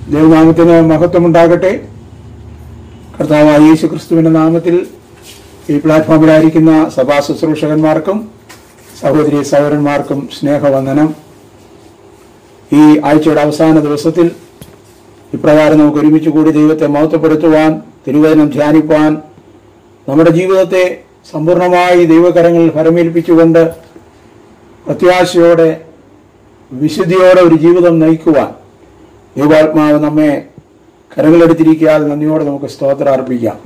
ദൈവനാമത്തിന് മഹത്വമുണ്ടാകട്ടെ കർത്താവായ യേശു ക്രിസ്തുവിന്റെ നാമത്തിൽ ഈ പ്ലാറ്റ്ഫോമിലായിരിക്കുന്ന സഭാ ശുശ്രൂഷകന്മാർക്കും സഹോദരി സഹോദരന്മാർക്കും സ്നേഹവന്ദനം ഈ ആഴ്ചയുടെ അവസാന ദിവസത്തിൽ ഇപ്രകാരം നമുക്ക് ഒരുമിച്ച് കൂടി ദൈവത്തെ മഹത്വപ്പെടുത്തുവാൻ തിരുവചനം ധ്യാനിപ്പാൻ നമ്മുടെ ജീവിതത്തെ സമ്പൂർണമായി ദൈവകരങ്ങളിൽ ഫലമേൽപ്പിച്ചുകൊണ്ട് പ്രത്യാശയോടെ വിശുദ്ധിയോടെ ഒരു ജീവിതം നയിക്കുവാൻ ദൈവാത്മാവ് നമ്മെ കരങ്ങളെടുത്തിരിക്കാൻ നന്ദിയോടെ നമുക്ക് സ്തോത്രം അർപ്പിക്കാം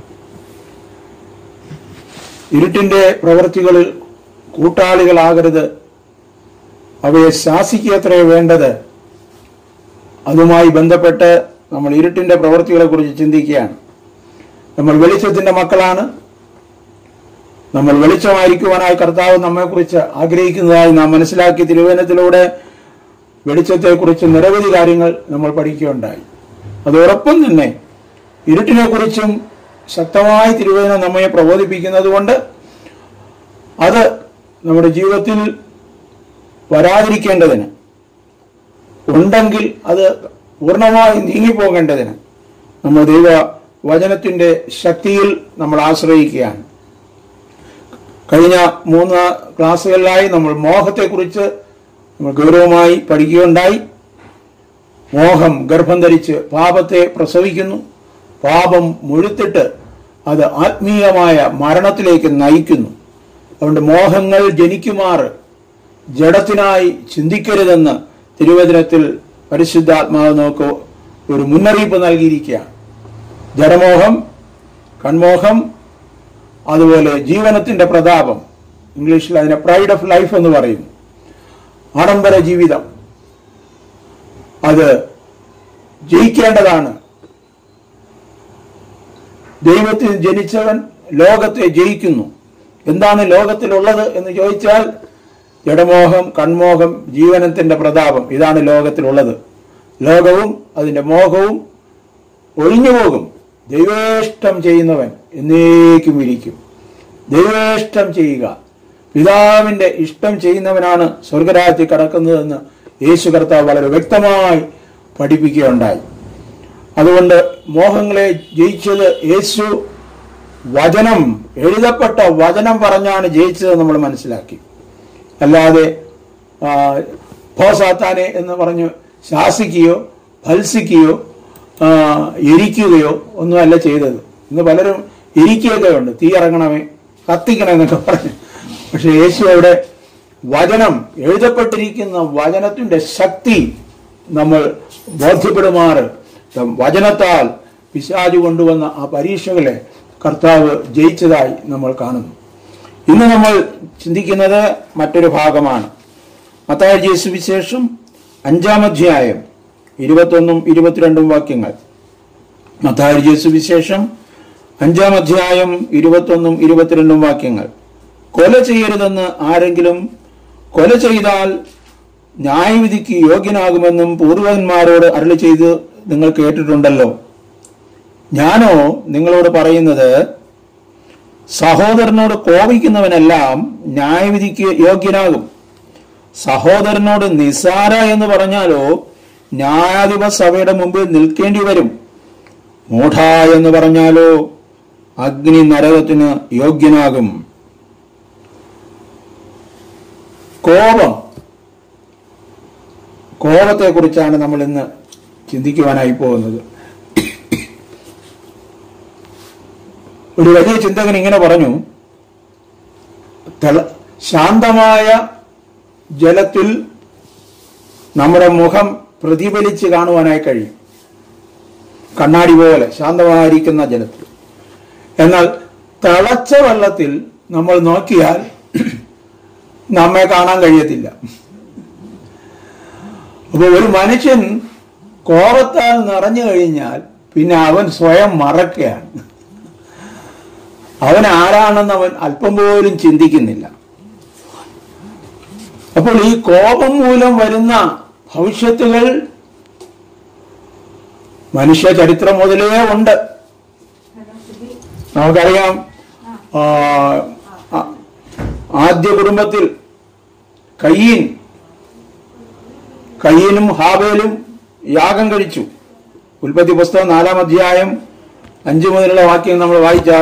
ഇരുട്ടിന്റെ പ്രവൃത്തികളിൽ കൂട്ടാളികളാകരുത് അവയെ ശാസിക്കത്രേ വേണ്ടത് അതുമായി ബന്ധപ്പെട്ട് നമ്മൾ ഇരുട്ടിന്റെ പ്രവൃത്തികളെ കുറിച്ച് ചിന്തിക്കുകയാണ് നമ്മൾ വെളിച്ചത്തിന്റെ മക്കളാണ് നമ്മൾ വെളിച്ചമായിരിക്കുവാനായി കർത്താവ് നമ്മെക്കുറിച്ച് ആഗ്രഹിക്കുന്നതായി നാം മനസ്സിലാക്കി തിരുവനത്തിലൂടെ വെളിച്ചത്തെക്കുറിച്ച് നിരവധി കാര്യങ്ങൾ നമ്മൾ പഠിക്കുകയുണ്ടായി അതോടൊപ്പം തന്നെ ഇരുട്ടിനെ കുറിച്ചും ശക്തമായി തിരുവചനം നമ്മെ പ്രബോധിപ്പിക്കുന്നത് കൊണ്ട് അത് നമ്മുടെ ജീവിതത്തിൽ വരാതിരിക്കേണ്ടതിന് ഉണ്ടെങ്കിൽ അത് പൂർണ്ണമായി നീങ്ങിപ്പോകേണ്ടതിന് നമ്മൾ ദൈവ വചനത്തിന്റെ ശക്തിയിൽ നമ്മൾ ആശ്രയിക്കുകയാണ് കഴിഞ്ഞ മൂന്ന് ക്ലാസ്സുകളിലായി നമ്മൾ മോഹത്തെക്കുറിച്ച് നമ്മൾ ഗൗരവമായി പഠിക്കുകയുണ്ടായി മോഹം ഗർഭം ധരിച്ച് പാപത്തെ പ്രസവിക്കുന്നു പാപം മുഴുത്തിട്ട് അത് ആത്മീയമായ മരണത്തിലേക്ക് നയിക്കുന്നു അതുകൊണ്ട് മോഹങ്ങൾ ജനിക്കുമാറ് ജഡത്തിനായി ചിന്തിക്കരുതെന്ന് തിരുവചനത്തിൽ പരിശുദ്ധാത്മാവ് നമുക്ക് ഒരു മുന്നറിയിപ്പ് നൽകിയിരിക്കുകയാണ് ജഡമോഹം കൺമോഹം അതുപോലെ ജീവനത്തിന്റെ പ്രതാപം ഇംഗ്ലീഷിൽ അതിനെ പ്രൈഡ് ഓഫ് ലൈഫ് എന്ന് പറയുന്നു ആഡംബര ജീവിതം അത് ജയിക്കേണ്ടതാണ് ദൈവത്തിൽ ജനിച്ചവൻ ലോകത്തെ ജയിക്കുന്നു എന്താണ് ലോകത്തിലുള്ളത് എന്ന് ചോദിച്ചാൽ ജഡമോഹം കൺമോഹം ജീവനത്തിന്റെ പ്രതാപം ഇതാണ് ലോകത്തിലുള്ളത് ലോകവും അതിന്റെ മോഹവും ഒഴിഞ്ഞു പോകും ദൈവേഷ്ടം ചെയ്യുന്നവൻ എന്നേക്കും ഇരിക്കും ദൈവേഷ്ടം ചെയ്യുക പിതാവിന്റെ ഇഷ്ടം ചെയ്യുന്നവനാണ് സ്വർഗരാജ്യത്തിൽ കടക്കുന്നതെന്ന് യേശു കർത്താവ് വളരെ വ്യക്തമായി പഠിപ്പിക്കുകയുണ്ടായി അതുകൊണ്ട് മോഹങ്ങളെ ജയിച്ചത് യേശു വചനം എഴുതപ്പെട്ട വചനം പറഞ്ഞാണ് ജയിച്ചത് നമ്മൾ മനസ്സിലാക്കി അല്ലാതെ ആ, പോ സാത്താനെ എന്ന് പറഞ്ഞ് ശാസിക്കുകയോ ഭത്സിക്കുകയോ ആ, എരിക്കുകയോ ഒന്നുമല്ല ചെയ്തത് ഇന്ന് പലരും എരിക്കുകയൊക്കെ ഉണ്ട് തീ ഇറങ്ങണമേ കത്തിക്കണം എന്നൊക്കെ പറഞ്ഞു പക്ഷെ യേശു അവിടെ വചനം എഴുതപ്പെട്ടിരിക്കുന്ന വചനത്തിന്റെ ശക്തി നമ്മൾ ബോധ്യപ്പെടുമാറ് വചനത്താൽ പിശാജ് കൊണ്ടുവന്ന ആ പരീക്ഷകളെ കർത്താവ് ജയിച്ചതായി നമ്മൾ കാണുന്നു ഇന്ന് നമ്മൾ ചിന്തിക്കുന്നത് മറ്റൊരു ഭാഗമാണ് മത്തായ സുവിശേഷം അഞ്ചാം അധ്യായം ഇരുപത്തൊന്നും ഇരുപത്തിരണ്ടും വാക്യങ്ങൾ മത്തായ സുവിശേഷം അഞ്ചാം അധ്യായം ഇരുപത്തൊന്നും ഇരുപത്തിരണ്ടും വാക്യങ്ങൾ കൊല ചെയ്യരുതെന്ന് ആരെങ്കിലും കൊല ചെയ്താൽ ന്യായവിധിക്ക് യോഗ്യനാകുമെന്നും പൂർവന്മാരോട് അരളി ചെയ്ത് നിങ്ങൾ കേട്ടിട്ടുണ്ടല്ലോ ഞാനോ നിങ്ങളോട് പറയുന്നത് സഹോദരനോട് കോപിക്കുന്നവനെല്ലാം ന്യായവിധിക്ക് യോഗ്യനാകും സഹോദരനോട് നിസാര എന്ന് പറഞ്ഞാലോ ന്യായാധിപ സഭയുടെ മുമ്പിൽ നിൽക്കേണ്ടി വരും മൂഢ എന്ന് പറഞ്ഞാലോ അഗ്നി നരകത്തിന് യോഗ്യനാകും കോപം കോപത്തെക്കുറിച്ചാണ് നമ്മൾ ഇന്ന് ചിന്തിക്കുവാനായി പോകുന്നത് ഒരു വലിയ ചിന്തകൻ ഇങ്ങനെ പറഞ്ഞു തെള- ശാന്തമായ ജലത്തിൽ നമ്മുടെ മുഖം പ്രതിഫലിച്ച് കാണുവാനായി കഴിയും കണ്ണാടി പോലെ ശാന്തമായിരിക്കുന്ന ജലത്തിൽ എന്നാൽ തിളച്ച വെള്ളത്തിൽ നമ്മൾ നോക്കിയാൽ നമ്മെ കാണാൻ കഴിയത്തില്ല അപ്പൊ ഒരു മനുഷ്യൻ കോപത്താൽ നിറഞ്ഞു കഴിഞ്ഞാൽ പിന്നെ അവൻ സ്വയം മറക്കുകയാണ് അവൻ ആരാണെന്ന് അവൻ അല്പം പോലും ചിന്തിക്കുന്നില്ല അപ്പോൾ ഈ കോപം മൂലം വരുന്ന ഭവിഷ്യത്തുകൾ മനുഷ്യ ചരിത്രം മുതലേ ഉണ്ട് നമുക്കറിയാം ആ, ആ, ആദ്യ കുടുംബത്തിൽ കയ്യീൻ കയ്യീനും ഹാബേലും യാഗം കഴിച്ചു ഉൽപ്പത്തി പുസ്തകം നാലാം അധ്യായം അഞ്ചു മുതലുള്ള വാക്യം നമ്മൾ വായിച്ചാൽ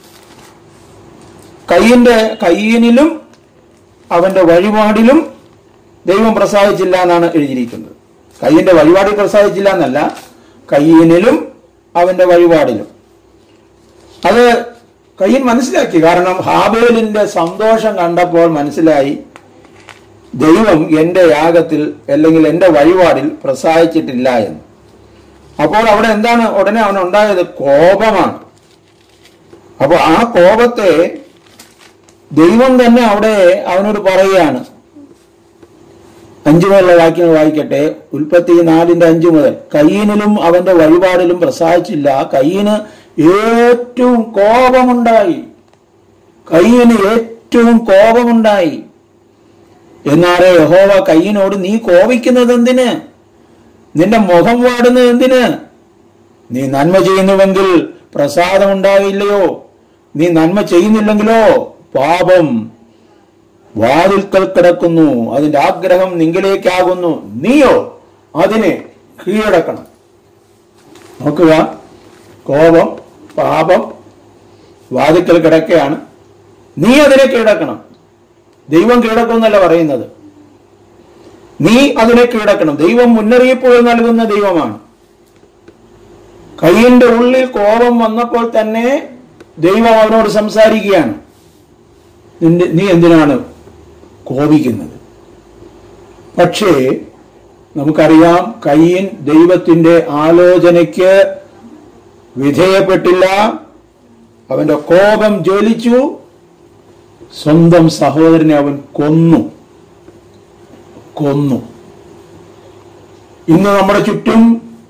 കയ്യിന്റെ കയ്യനിലും അവന്റെ വഴിപാടിലും ദൈവം പ്രസാദിച്ചില്ല എന്നാണ് എഴുതിയിരിക്കുന്നത് കയ്യിന്റെ വഴിപാടിൽ പ്രസാദിച്ചില്ല എന്നല്ല കയ്യനിലും അവന്റെ വഴിപാടിലും അത് കയ്യൻ മനസ്സിലാക്കി കാരണം ഹാബേലിന്റെ സന്തോഷം കണ്ടപ്പോൾ മനസ്സിലായി ദൈവം എന്റെ യാഗത്തിൽ അല്ലെങ്കിൽ എന്റെ വഴിപാടിൽ പ്രസാദിച്ചിട്ടില്ല എന്ന് അപ്പോൾ അവിടെ എന്താണ് ഉടനെ അവനുണ്ടായത് കോപമാണ് അപ്പൊ ആ കോപത്തെ ദൈവം തന്നെ അവിടെ അവനോട് പറയുകയാണ് അഞ്ചു മുതലുള്ള വാക്യങ്ങൾ വായിക്കട്ടെ ഉൽപ്പത്തി നാലിന്റെ അഞ്ചു മുതൽ കയ്യനിലും അവന്റെ വഴിപാടിലും പ്രസാദിച്ചില്ല കയ്യന് ഏറ്റവും കോപമുണ്ടായി കയ്യന് ഏറ്റവും കോപമുണ്ടായി എന്നാറേ യഹോവ കയ്യനോട് നീ കോപിക്കുന്നത് എന്തിന് നിന്റെ മുഖം വാടുന്നത് എന്തിന് നീ നന്മ ചെയ്യുന്നുവെങ്കിൽ പ്രസാദമുണ്ടാകില്ലയോ നീ നന്മ ചെയ്യുന്നില്ലെങ്കിലോ പാപം വാതിൽക്കൽ കിടക്കുന്നു അതിന്റെ ആഗ്രഹം നിങ്കിലേക്കാകുന്നു നീയോ അതിനെ കീഴടക്കണം നോക്കുക കോപം പാപം വാതിൽക്കൽ കിടക്കുകയാണ് നീ അതിനെ കീഴടക്കണം ദൈവം കീഴടക്കുമെന്നല്ല പറയുന്നത് നീ അതിനെ കീഴടക്കണം ദൈവം മുന്നറിയിപ്പുകൾ നൽകുന്ന ദൈവമാണ് കയ്യിന്റെ ഉള്ളിൽ കോപം വന്നപ്പോൾ തന്നെ ദൈവം അവനോട് സംസാരിക്കുകയാണ് നിന്റെ നീ എന്തിനാണ് കോപിക്കുന്നത് പക്ഷേ നമുക്കറിയാം കയ്യൻ ദൈവത്തിന്റെ ആലോചനയ്ക്ക് വിധേയപ്പെട്ടില്ല അവന്റെ കോപം ജ്വലിച്ചു സ്വന്തം സഹോദരനെ അവൻ കൊന്നു കൊന്നു ഇന്ന് നമ്മുടെ ചുറ്റും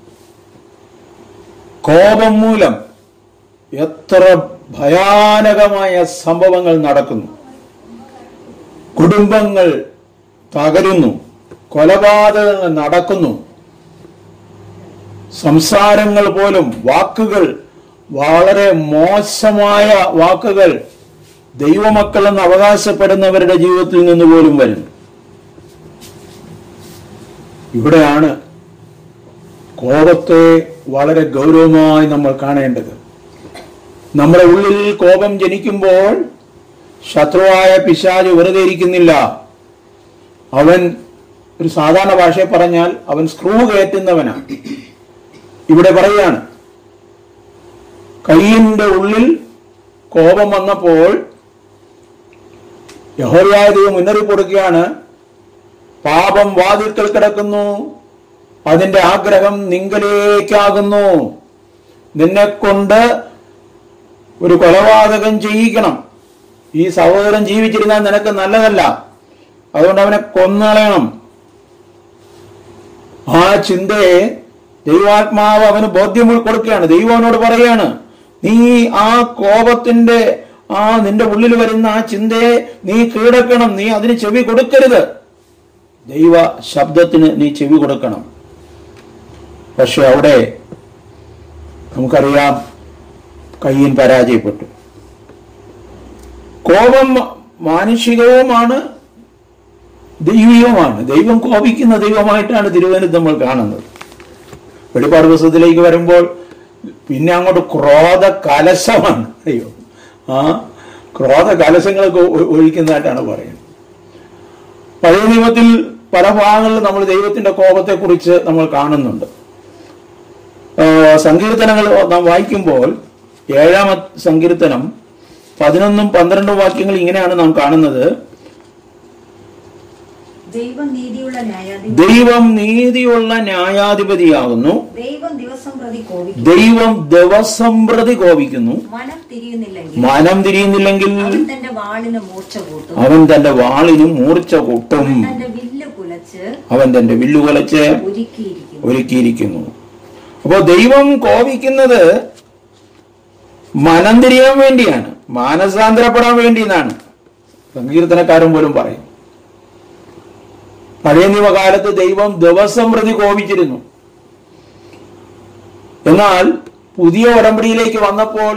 കോപം മൂലം എത്ര ഭയാനകമായ സംഭവങ്ങൾ നടക്കുന്നു കുടുംബങ്ങൾ തകരുന്നു കൊലപാതകങ്ങൾ നടക്കുന്നു സംസാരങ്ങൾ പോലും വാക്കുകൾ വളരെ മോശമായ വാക്കുകൾ ദൈവമക്കളെന്ന് അവകാശപ്പെടുന്നവരുടെ ജീവിതത്തിൽ നിന്ന് പോലും വരുന്നു ഇവിടെയാണ് കോപത്തെ വളരെ ഗൗരവമായി നമ്മൾ കാണേണ്ടത് നമ്മുടെ ഉള്ളിൽ കോപം ജനിക്കുമ്പോൾ ശത്രുവായ പിശാജ് വെറുതെ ഇരിക്കുന്നില്ല അവൻ ഒരു സാധാരണ ഭാഷയെ പറഞ്ഞാൽ അവൻ സ്ക്രൂ കയറ്റുന്നവനാണ് ഇവിടെ പറയുകയാണ് കയ്യിന്റെ ഉള്ളിൽ കോപം വന്നപ്പോൾ യഹോവയായ ദൈവം മുന്നറിയിപ്പ് കൊടുക്കുകയാണ് പാപം വാതിൽക്കൽ കിടക്കുന്നു അതിന്റെ ആഗ്രഹം നിങ്കലേക്കാകുന്നു നിന്നെ കൊണ്ട് ഒരു കൊലപാതകം ചെയ്യിക്കണം ഈ സഹോദരൻ ജീവിച്ചിരുന്നാൽ നിനക്ക് നല്ലതല്ല അതുകൊണ്ട് അവനെ കൊന്നളയണം ആ ചിന്തയെ ദൈവാത്മാവ് അവന് ബോധ്യം കൊടുക്കുകയാണ് ദൈവം അവനോട് പറയാണ് നീ ആ കോപത്തിന്റെ ആ നിന്റെ ഉള്ളിൽ വരുന്ന ആ ചിന്തയെ നീ കീഴടക്കണം നീ അതിന് ചെവി കൊടുക്കരുത് ദൈവ ശബ്ദത്തിന് നീ ചെവി കൊടുക്കണം പക്ഷെ അവിടെ നമുക്കറിയാം കയ്യൻ പരാജയപ്പെട്ടു കോപം മാനുഷികവുമാണ് ദൈവികവുമാണ് ദൈവം കോപിക്കുന്ന ദൈവമായിട്ടാണ് തിരുവനന്തപുരം നമ്മൾ കാണുന്നത് വെളിപ്പാട് പുസ്തകത്തിലേക്ക് വരുമ്പോൾ പിന്നെ അങ്ങോട്ട് ക്രോധ കലശമാണ് അയ്യോ ആ ക്രോധ കലശങ്ങളൊക്കെ ഒ- ഒഴിക്കുന്നതായിട്ടാണ് പറയുന്നത് പഴയ നിയമത്തിൽ പല ഭാഗങ്ങളിലും നമ്മൾ ദൈവത്തിന്റെ കോപത്തെ കുറിച്ച് നമ്മൾ കാണുന്നുണ്ട് ആ, സങ്കീർത്തനങ്ങൾ നാം വായിക്കുമ്പോൾ ഏഴാമ സങ്കീർത്തനം പതിനൊന്നും പന്ത്രണ്ടും വാക്യങ്ങൾ ഇങ്ങനെയാണ് നാം കാണുന്നത് ദൈവം നീതിയുള്ള ന്യായാധിപതി ദൈവം നീതിയുള്ള ന്യായാധിപതിയാകുന്നു ദൈവം ദിവസം പ്രതി കോപിക്കും ദൈവം ദിവസം പ്രതി കോപിക്കുന്നു മനം തിരിയുന്നില്ലെങ്കിൽ മനം തിരിയുന്നില്ലെങ്കിൽ അവൻ തന്റെ വാളിന് മൂർച്ച കൂട്ടും അവൻ തന്റെ വാളിന് മൂർച്ച കൂട്ടും തന്റെ വില്ല് കുലച്ച് അവൻ തന്റെ വില്ലുകൊലച്ച് ഒരുക്കിയിരിക്കും ഒരുക്കിയിരിക്കുന്നു അപ്പോൾ ദൈവം കോപിക്കുന്നത് മനം തിരിയാൻ വേണ്ടിയാണ് മാനസാന്തരപ്പെടാൻ വേണ്ടി എന്നാണ് സങ്കീർത്തനക്കാരൻ പോലും പറയും പഴയ നിയമകാലത്ത് ദൈവം ദിവസം പ്രതി കോപിച്ചിരുന്നു എന്നാൽ പുതിയ ഉടമ്പടിയിലേക്ക് വന്നപ്പോൾ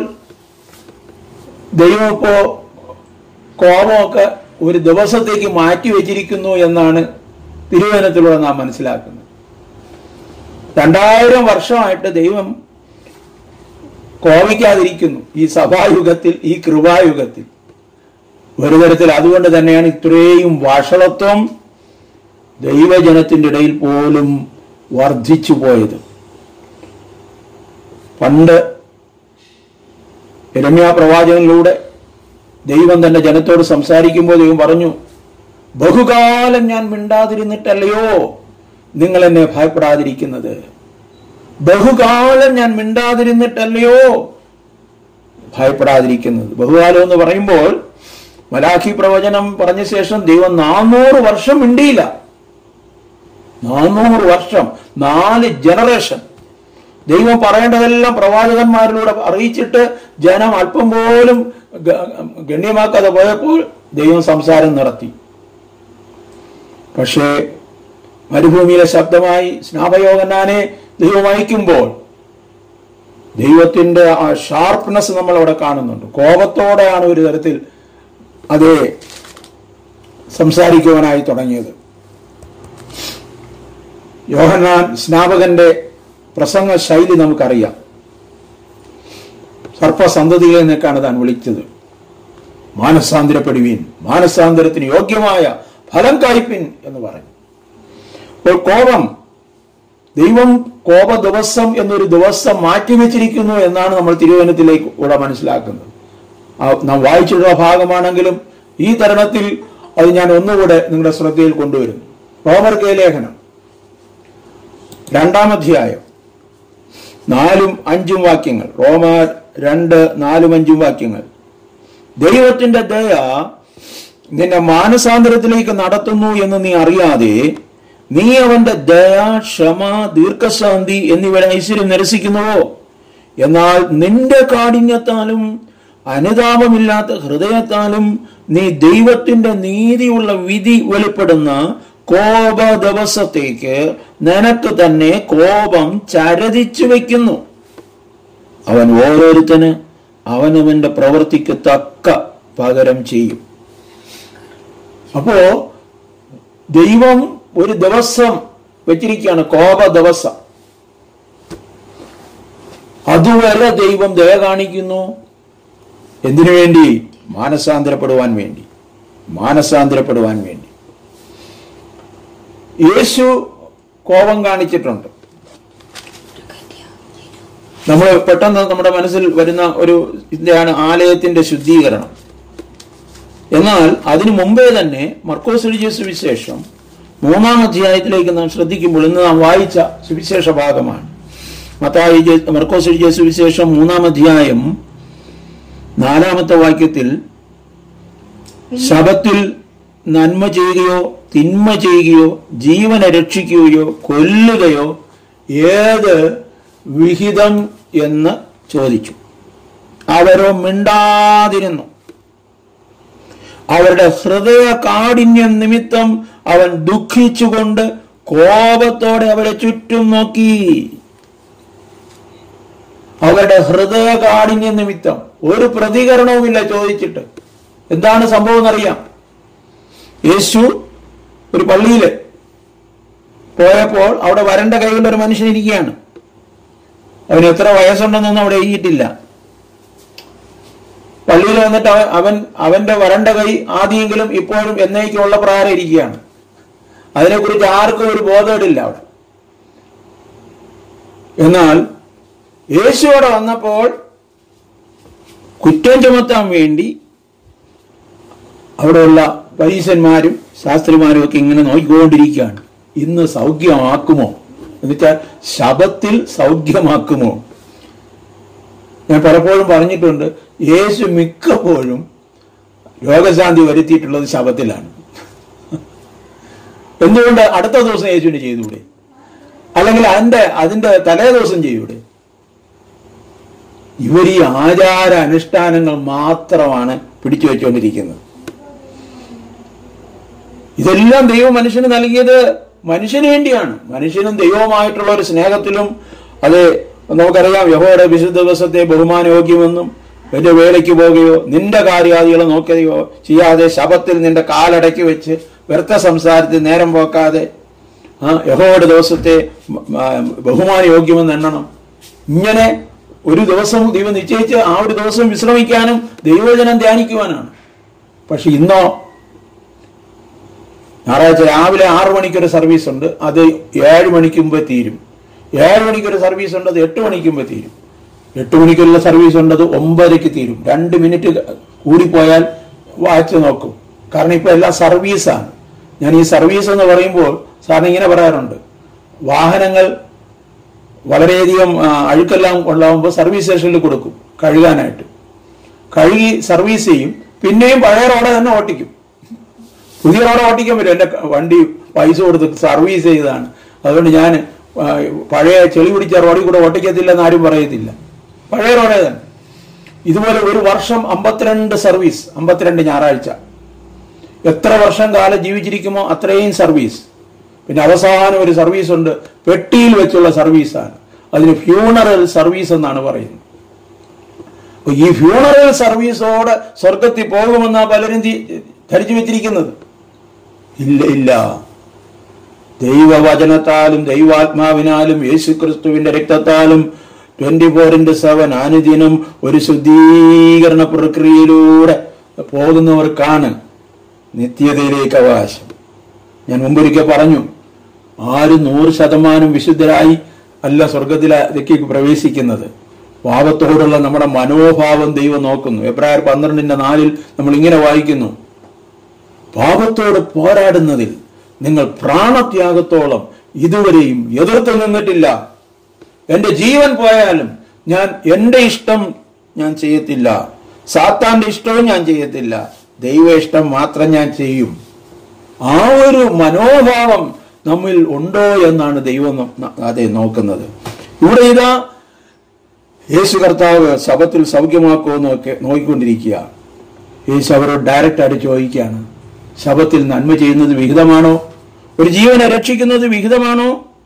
ദൈവം ഇപ്പോ കോപമൊക്കെ ഒരു ദിവസത്തേക്ക് മാറ്റി വെച്ചിരിക്കുന്നു എന്നാണ് തിരുവനന്തപുരത്തിലൂടെ നാം മനസ്സിലാക്കുന്നത് രണ്ടായിരം വർഷമായിട്ട് ദൈവം കോപിക്കാതിരിക്കുന്നു ഈ സഭായുഗത്തിൽ ഈ കൃപായുഗത്തിൽ ഒരു തരത്തിൽ അതുകൊണ്ട് തന്നെയാണ് ഇത്രയും വഷളത്വം ദൈവജനത്തിന്റെ ഇടയിൽ പോലും വർദ്ധിച്ചു പോയത് പണ്ട് രമ്യ പ്രവാചകനിലൂടെ ദൈവം തന്റെ ജനത്തോട് സംസാരിക്കുമ്പോൾ ദൈവം പറഞ്ഞു ബഹുകാലം ഞാൻ മിണ്ടാതിരുന്നിട്ടല്ലയോ നിങ്ങൾ എന്നെ ഭയപ്പെടാതിരിക്കുന്നത് ബഹുകാലം ഞാൻ മിണ്ടാതിരുന്നിട്ടല്ലയോ ഭയപ്പെടാതിരിക്കുന്നത് ബഹുകാലം എന്ന് പറയുമ്പോൾ മലാഖി പ്രവചനം പറഞ്ഞ ശേഷം ദൈവം നാനൂറ് വർഷം മിണ്ടിയില്ല നാനൂറ് വർഷം നാല് ജനറേഷൻ ദൈവം പറയേണ്ടതെല്ലാം പ്രവാചകന്മാരിലൂടെ അറിയിച്ചിട്ട് ജനം അല്പം പോലും ഗ- ഗണ്യമാക്കാതെ പോയപ്പോൾ ദൈവം സംസാരം നടത്തി പക്ഷേ മരുഭൂമിയിലെ ശബ്ദമായി സ്നാപയോഗനാനെ ദൈവം അയക്കുമ്പോൾ ദൈവത്തിന്റെ ആ ഷാർപ്നെസ് നമ്മൾ അവിടെ കാണുന്നുണ്ട് കോപത്തോടെയാണ് ഒരു തരത്തിൽ അതേ സംസാരിക്കുവാനായി തുടങ്ങിയത് യോഹന്നാൻ സ്നാപകന്റെ പ്രസംഗ ശൈലി നമുക്കറിയാം സർപ്പസന്തതികളെ എന്നൊക്കെയാണ് താൻ വിളിച്ചത് മാനസാന്തരപ്പെടുവീൻ മാനസാന്തരത്തിന് യോഗ്യമായ ഫലം കായ്പിൻ എന്ന് പറഞ്ഞു അപ്പോൾ കോപം ദൈവം കോപ ദിവസം എന്നൊരു ദിവസം മാറ്റിവെച്ചിരിക്കുന്നു എന്നാണ് നമ്മൾ തിരുവനന്തത്തിലേക്ക് കൂടെ മനസ്സിലാക്കുന്നത് ആ നാം വായിച്ചിട്ടുള്ള ഭാഗമാണെങ്കിലും ഈ തരുണത്തിൽ അത് ഞാൻ ഒന്നുകൂടെ നിങ്ങളുടെ ശ്രദ്ധയിൽ കൊണ്ടുവരുന്നു റോമർ കെ ലേഖനം രണ്ടാം അധ്യായം നാലും അഞ്ചും വാക്യങ്ങൾ റോമർ രണ്ട് നാലും അഞ്ചും വാക്യങ്ങൾ ദൈവത്തിന്റെ ദയ നിന്നെ മാനസാന്തരത്തിലേക്ക് നടത്തുന്നു എന്ന് നീ അറിയാതെ നീ അവന്റെ ദയ ക്ഷമ ദീർഘശാന്തി എന്നിവയുടെ ഐശ്വര്യം നിരസിക്കുന്നുവോ എന്നാൽ നിന്റെ കാഠിന്യത്താലും അനുതാപമില്ലാത്ത ഹൃദയത്താലും നീ ദൈവത്തിന്റെ നീതിയുള്ള വിധി വെളിപ്പെടുന്ന കോപ ദിവസത്തേക്ക് നിനക്ക് തന്നെ കോപം ചരതിച്ചു വയ്ക്കുന്നു അവൻ ഓരോരുത്തന് അവനവന്റെ പ്രവൃത്തിക്ക് തക്ക പകരം ചെയ്യും അപ്പോ ദൈവം ഒരു ദിവസം വെച്ചിരിക്കുകയാണ് കോപ ദിവസം അതുവരെ ദൈവം ദയ കാണിക്കുന്നു എന്തിനു വേണ്ടി മാനസാന്തരപ്പെടുവാൻ വേണ്ടി മാനസാന്തരപ്പെടുവാൻ വേണ്ടി യേശു കോപം കാണിച്ചിട്ടുണ്ട് നമ്മൾ പെട്ടെന്ന് നമ്മുടെ മനസ്സിൽ വരുന്ന ഒരു ഇതിന്റെയാണ് ആലയത്തിന്റെ ശുദ്ധീകരണം എന്നാൽ അതിനു മുമ്പേ തന്നെ മർക്കോസ് എഴുതിയ സുവിശേഷം മൂന്നാം അധ്യായത്തിലേക്ക് നാം ശ്രദ്ധിക്കുമ്പോൾ ഇന്ന് നാം വായിച്ച സുവിശേഷ ഭാഗമാണ് മത്തായി എഴുതിയ- മർക്കോസ് എഴുതിയ സുവിശേഷം മൂന്നാം അധ്യായം നാലാമത്തെ വാക്യത്തിൽ ശബത്തിൽ നന്മ ചെയ്യുകയോ തിന്മ ചെയ്യുകയോ ജീവനെ രക്ഷിക്കുകയോ കൊല്ലുകയോ ഏത് വിഹിതം എന്ന് ചോദിച്ചു അവരോ മിണ്ടാതിരുന്നു അവരുടെ ഹൃദയ കാഠിന്യം നിമിത്തം അവൻ ദുഃഖിച്ചുകൊണ്ട് കോപത്തോടെ അവരെ ചുറ്റും നോക്കി അവരുടെ ഹൃദയ കാഠിന്യ നിമിത്തം ഒരു പ്രതികരണവുമില്ല ചോദിച്ചിട്ട് എന്താണ് സംഭവം എന്നറിയാം യേശു ഒരു പള്ളിയിൽ പോയപ്പോൾ അവിടെ വരണ്ട കൈയുള്ള ഒരു മനുഷ്യൻ ഇരിക്കുകയാണ് അവന് എത്ര വയസ്സുണ്ടെന്നൊന്നും അവിടെ എഴുതിയിട്ടില്ല പള്ളിയിൽ വന്നിട്ട് അവൻ അവൻ അവന്റെ വരണ്ട കൈ ആദ്യമെങ്കിലും ഇപ്പോഴും എന്നേക്കുള്ള പ്രകാരം ഇരിക്കുകയാണ് അതിനെക്കുറിച്ച് ആർക്കും ഒരു ബോധമില്ല അവിടെ എന്നാൽ യേശു അവിടെ വന്നപ്പോൾ കുറ്റം ചുമത്താൻ വേണ്ടി അവിടെയുള്ള പരീശന്മാരും ശാസ്ത്രിമാരും ഒക്കെ ഇങ്ങനെ നോക്കിക്കൊണ്ടിരിക്കുകയാണ് ഇന്ന് സൗഖ്യമാക്കുമോ എന്നുവെച്ചാൽ ശബത്തിൽ സൗഖ്യമാക്കുമോ ഞാൻ പലപ്പോഴും പറഞ്ഞിട്ടുണ്ട് യേശു മിക്കപ്പോഴും രോഗശാന്തി വരുത്തിയിട്ടുള്ളത് ശബത്തിലാണ് എന്തുകൊണ്ട് അടുത്ത ദിവസം യേശുവിന് ചെയ്തുകൂടെ അല്ലെങ്കിൽ അതിന്റെ അതിന്റെ തലേ ദിവസം ചെയ്യൂടെ ഇവർ ഈ ആചാര അനുഷ്ഠാനങ്ങൾ മാത്രമാണ് പിടിച്ചു വെച്ചുകൊണ്ടിരിക്കുന്നത് ഇതെല്ലാം ദൈവം മനുഷ്യന് നൽകിയത് മനുഷ്യന് വേണ്ടിയാണ് മനുഷ്യനും ദൈവവുമായിട്ടുള്ള ഒരു സ്നേഹത്തിലും അത് നമുക്കറിയാം യഹോയുടെ വിശുദ്ധ ദിവസത്തെ ബഹുമാനയോഗ്യമെന്നും വലിയ വേലയ്ക്ക് പോകുകയോ നിന്റെ കാര്യാദികളെ നോക്കുകയോ ചെയ്യാതെ ശബത്തിൽ നിന്റെ കാലടക്കി വെച്ച് വ്യർത്ഥ സംസാരത്തിൽ നേരം പോക്കാതെ ആ യഹോയുടെ ദിവസത്തെ മ- മ- ബഹുമാനയോഗ്യമെന്ന് എണ്ണണം ഇങ്ങനെ ഒരു ദിവസം ദൈവം നിശ്ചയിച്ച് ആ ഒരു ദിവസം വിശ്രമിക്കാനും ദൈവവചനം ധ്യാനിക്കുവാനാണ് പക്ഷെ ഇന്നോ ഞായറാഴ്ച രാവിലെ ആറു മണിക്കൊരു സർവീസ് ഉണ്ട് അത് ഏഴ് മണിക്ക് മുമ്പ് തീരും ഏഴ് മണിക്കൊരു സർവീസ് ഉണ്ട് അത് എട്ട് മണിക്ക് മുമ്പ് തീരും എട്ട് മണിക്കുള്ള സർവീസ് ഉണ്ട് അത് ഒമ്പതരയ്ക്ക് തീരും രണ്ട് മിനിറ്റ് കൂടിപ്പോയാൽ വാച്ച് നോക്കും കാരണം ഇപ്പൊ എല്ലാം സർവീസാണ് ഞാൻ ഈ സർവീസ് എന്ന് പറയുമ്പോൾ സാറിന് ഇങ്ങനെ പറയാറുണ്ട് വാഹനങ്ങൾ വളരെയധികം ആ, അഴുക്കെല്ലാം കൊള്ളാകുമ്പോൾ സർവീസ് സ്റ്റേഷനിൽ കൊടുക്കും കഴുകാനായിട്ട് കഴുകി സർവീസ് ചെയ്യും പിന്നെയും പഴയ റോഡ് തന്നെ ഓട്ടിക്കും പുതിയ റോഡ് ഓട്ടിക്കാൻ പറ്റും എൻ്റെ വണ്ടി പൈസ കൊടുത്ത് സർവീസ് ചെയ്തതാണ് അതുകൊണ്ട് ഞാൻ ആ, പഴയ ചെളി പിടിച്ച റോഡിൽ കൂടെ ഓട്ടിക്കത്തില്ലെന്ന് ആരും പറയത്തില്ല പഴയ റോഡേ തന്നെ ഇതുപോലെ ഒരു വർഷം അമ്പത്തിരണ്ട് സർവീസ് അമ്പത്തിരണ്ട് ഞായറാഴ്ച എത്ര വർഷം കാലം ജീവിച്ചിരിക്കുമോ അത്രയും സർവീസ് പിന്നെ അവസാനം ഒരു സർവീസ് ഉണ്ട് പെട്ടിയിൽ വെച്ചുള്ള സർവീസാണ് അതിന് ഫ്യൂണറൽ സർവീസ് എന്നാണ് പറയുന്നത് അപ്പൊ ഈ ഫ്യൂണറൽ സർവീസോടെ സ്വർഗത്തിൽ പോകുമെന്നാ പലരും ധി- ധരിച്ചു വെച്ചിരിക്കുന്നത് ഇല്ല ഇല്ല ദൈവവചനത്താലും ദൈവാത്മാവിനാലും യേശുക്രിസ്തുവിന്റെ രക്തത്താലും ട്വന്റി ഫോർ ഇൻറ്റു സെവൻ അനുദിനം ഒരു ശുദ്ധീകരണ പ്രക്രിയയിലൂടെ പോകുന്നവർക്കാണ് നിത്യതയിലേക്ക് അവകാശം ഞാൻ മുമ്പൊരിക്കൽ പറഞ്ഞു ആരും നൂറ് ശതമാനം വിശുദ്ധരായി അല്ല സ്വർഗത്തിലേക്ക് പ്രവേശിക്കുന്നത് പാപത്തോടുള്ള നമ്മുടെ മനോഭാവം ദൈവം നോക്കുന്നു എബ്രായർ പന്ത്രണ്ടിന്റെ നാലിൽ നമ്മൾ ഇങ്ങനെ വായിക്കുന്നു പാപത്തോട് പോരാടുന്നതിൽ നിങ്ങൾ പ്രാണത്യാഗത്തോളം ഇതുവരെയും എതിർത്ത് നിന്നിട്ടില്ല എന്റെ ജീവൻ പോയാലും ഞാൻ എന്റെ ഇഷ്ടം ഞാൻ ചെയ്യത്തില്ല സാത്താന്റെ ഇഷ്ടവും ഞാൻ ചെയ്യത്തില്ല ദൈവ ഇഷ്ടം മാത്രം ഞാൻ ചെയ്യും ആ ഒരു മനോഭാവം നമ്മിൽ ഉണ്ടോ എന്നാണ് ദൈവം നോ- അതെ നോക്കുന്നത് ഇവിടെ ഇതാ യേശു കർത്താവ് ശബത്തിൽ സൗഖ്യമാക്കുമെന്ന് ഒക്കെ നോക്കിക്കൊണ്ടിരിക്കുക യേശു അവരോട് ഡയറക്റ്റ് ആയിട്ട് ചോദിക്കുകയാണ് ശബത്തിൽ നന്മ ചെയ്യുന്നത് വിഹിതമാണോ ഒരു ജീവനെ രക്ഷിക്കുന്നത് വിഹിതമാണോ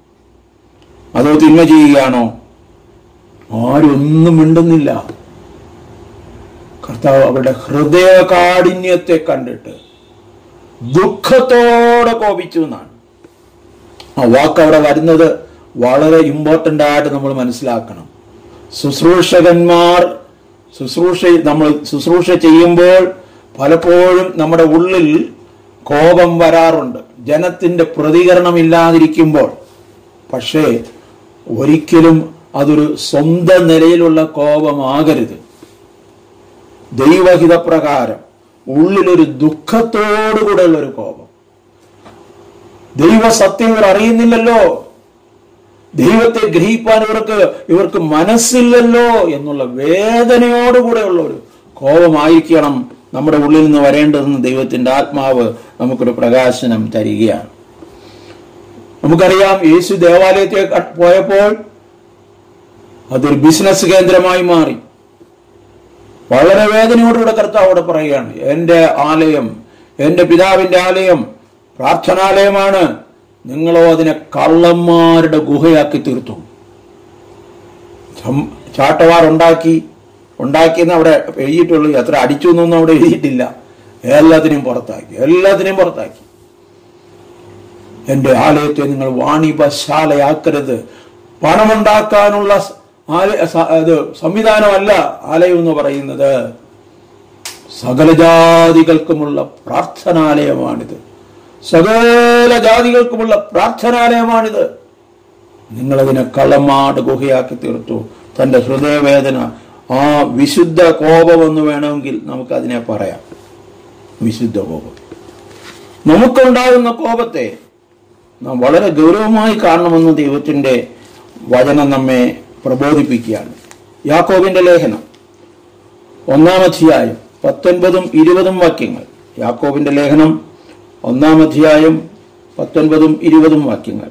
അതോ തിന്മ ചെയ്യുകയാണോ ആരൊന്നും മിണ്ടുന്നില്ല കർത്താവ് അവരുടെ ഹൃദയകാഠിന്യത്തെ കണ്ടിട്ട് ദുഃഖത്തോടെ കോപിച്ചു എന്നാണ് ആ വാക്ക് അവിടെ വരുന്നത് വളരെ ഇമ്പോർട്ടൻ്റ് ആയിട്ട് നമ്മൾ മനസ്സിലാക്കണം ശുശ്രൂഷകന്മാർ ശുശ്രൂഷ നമ്മൾ ശുശ്രൂഷ ചെയ്യുമ്പോൾ പലപ്പോഴും നമ്മുടെ ഉള്ളിൽ കോപം വരാറുണ്ട് ജനത്തിന്റെ പ്രതികരണം ഇല്ലാതിരിക്കുമ്പോൾ പക്ഷേ ഒരിക്കലും അതൊരു സ്വന്തം നിലയിലുള്ള കോപമാകരുത് ദൈവഹിതപ്രകാരം ഉള്ളിലൊരു ദുഃഖത്തോടുകൂടെയുള്ള ഒരു കോപം ദൈവസത്യം ഇവർ അറിയുന്നില്ലല്ലോ ദൈവത്തെ ഗ്രഹിപ്പാൻ ഇവർക്ക് ഇവർക്ക് മനസ്സില്ലല്ലോ എന്നുള്ള വേദനയോടുകൂടെയുള്ള ഒരു കോപമായിരിക്കണം നമ്മുടെ ഉള്ളിൽ നിന്ന് വരേണ്ടതെന്ന് ദൈവത്തിന്റെ ആത്മാവ് നമുക്കൊരു പ്രകാശനം തരികയാണ് നമുക്കറിയാം യേശു ദേവാലയത്തെ ക- പോയപ്പോൾ അതൊരു ബിസിനസ് കേന്ദ്രമായി മാറി വളരെ വേദനയോടുകൂടെ കർത്താവ് അവിടെ പറയുകയാണ് എന്റെ ആലയം എന്റെ പിതാവിന്റെ ആലയം പ്രാർത്ഥനാലയമാണ് നിങ്ങളോ അതിനെ കള്ളന്മാരുടെ ഗുഹയാക്കി തീർത്തു സം- ചാട്ടവാർ ഉണ്ടാക്കി ഉണ്ടാക്കിയെന്ന് അവിടെ എഴുതിയിട്ടുള്ളൂ എത്ര അടിച്ചു എന്നൊന്നും അവിടെ എഴുതിയിട്ടില്ല എല്ലാത്തിനെയും പുറത്താക്കി എല്ലാത്തിനെയും പുറത്താക്കി എന്റെ ആലയത്തെ നിങ്ങൾ വാണിഭശാലയാക്കരുത് പണമുണ്ടാക്കാനുള്ള സ- ആല- സ- ഇത് സംവിധാനമല്ല ആലയം എന്ന് പറയുന്നത് സകല ജാതികൾക്കുമുള്ള പ്രാർത്ഥനാലയമാണിത് സകല ജാതികൾക്കുമുള്ള പ്രാർത്ഥനാലയമാണിത് നിങ്ങളതിനെ കള്ളമാട് ഗുഹയാക്കി തീർത്തു തന്റെ ഹൃദയവേദന ആ വിശുദ്ധ കോപമെന്ന് വേണമെങ്കിൽ നമുക്കതിനെ പറയാം വിശുദ്ധ കോപം നമുക്കുണ്ടാകുന്ന കോപത്തെ നാം വളരെ ഗൗരവമായി കാണണമെന്ന് ദൈവത്തിന്റെ വചനം നമ്മെ പ്രബോധിപ്പിക്കുകയാണ് യാക്കോബിന്റെ ലേഖനം ഒന്നാം അധ്യായം പത്തൊൻപതും ഇരുപതും വാക്യങ്ങൾ യാക്കോബിന്റെ ലേഖനം ഒന്നാം അധ്യായം പത്തൊൻപതും ഇരുപതും വാക്യങ്ങൾ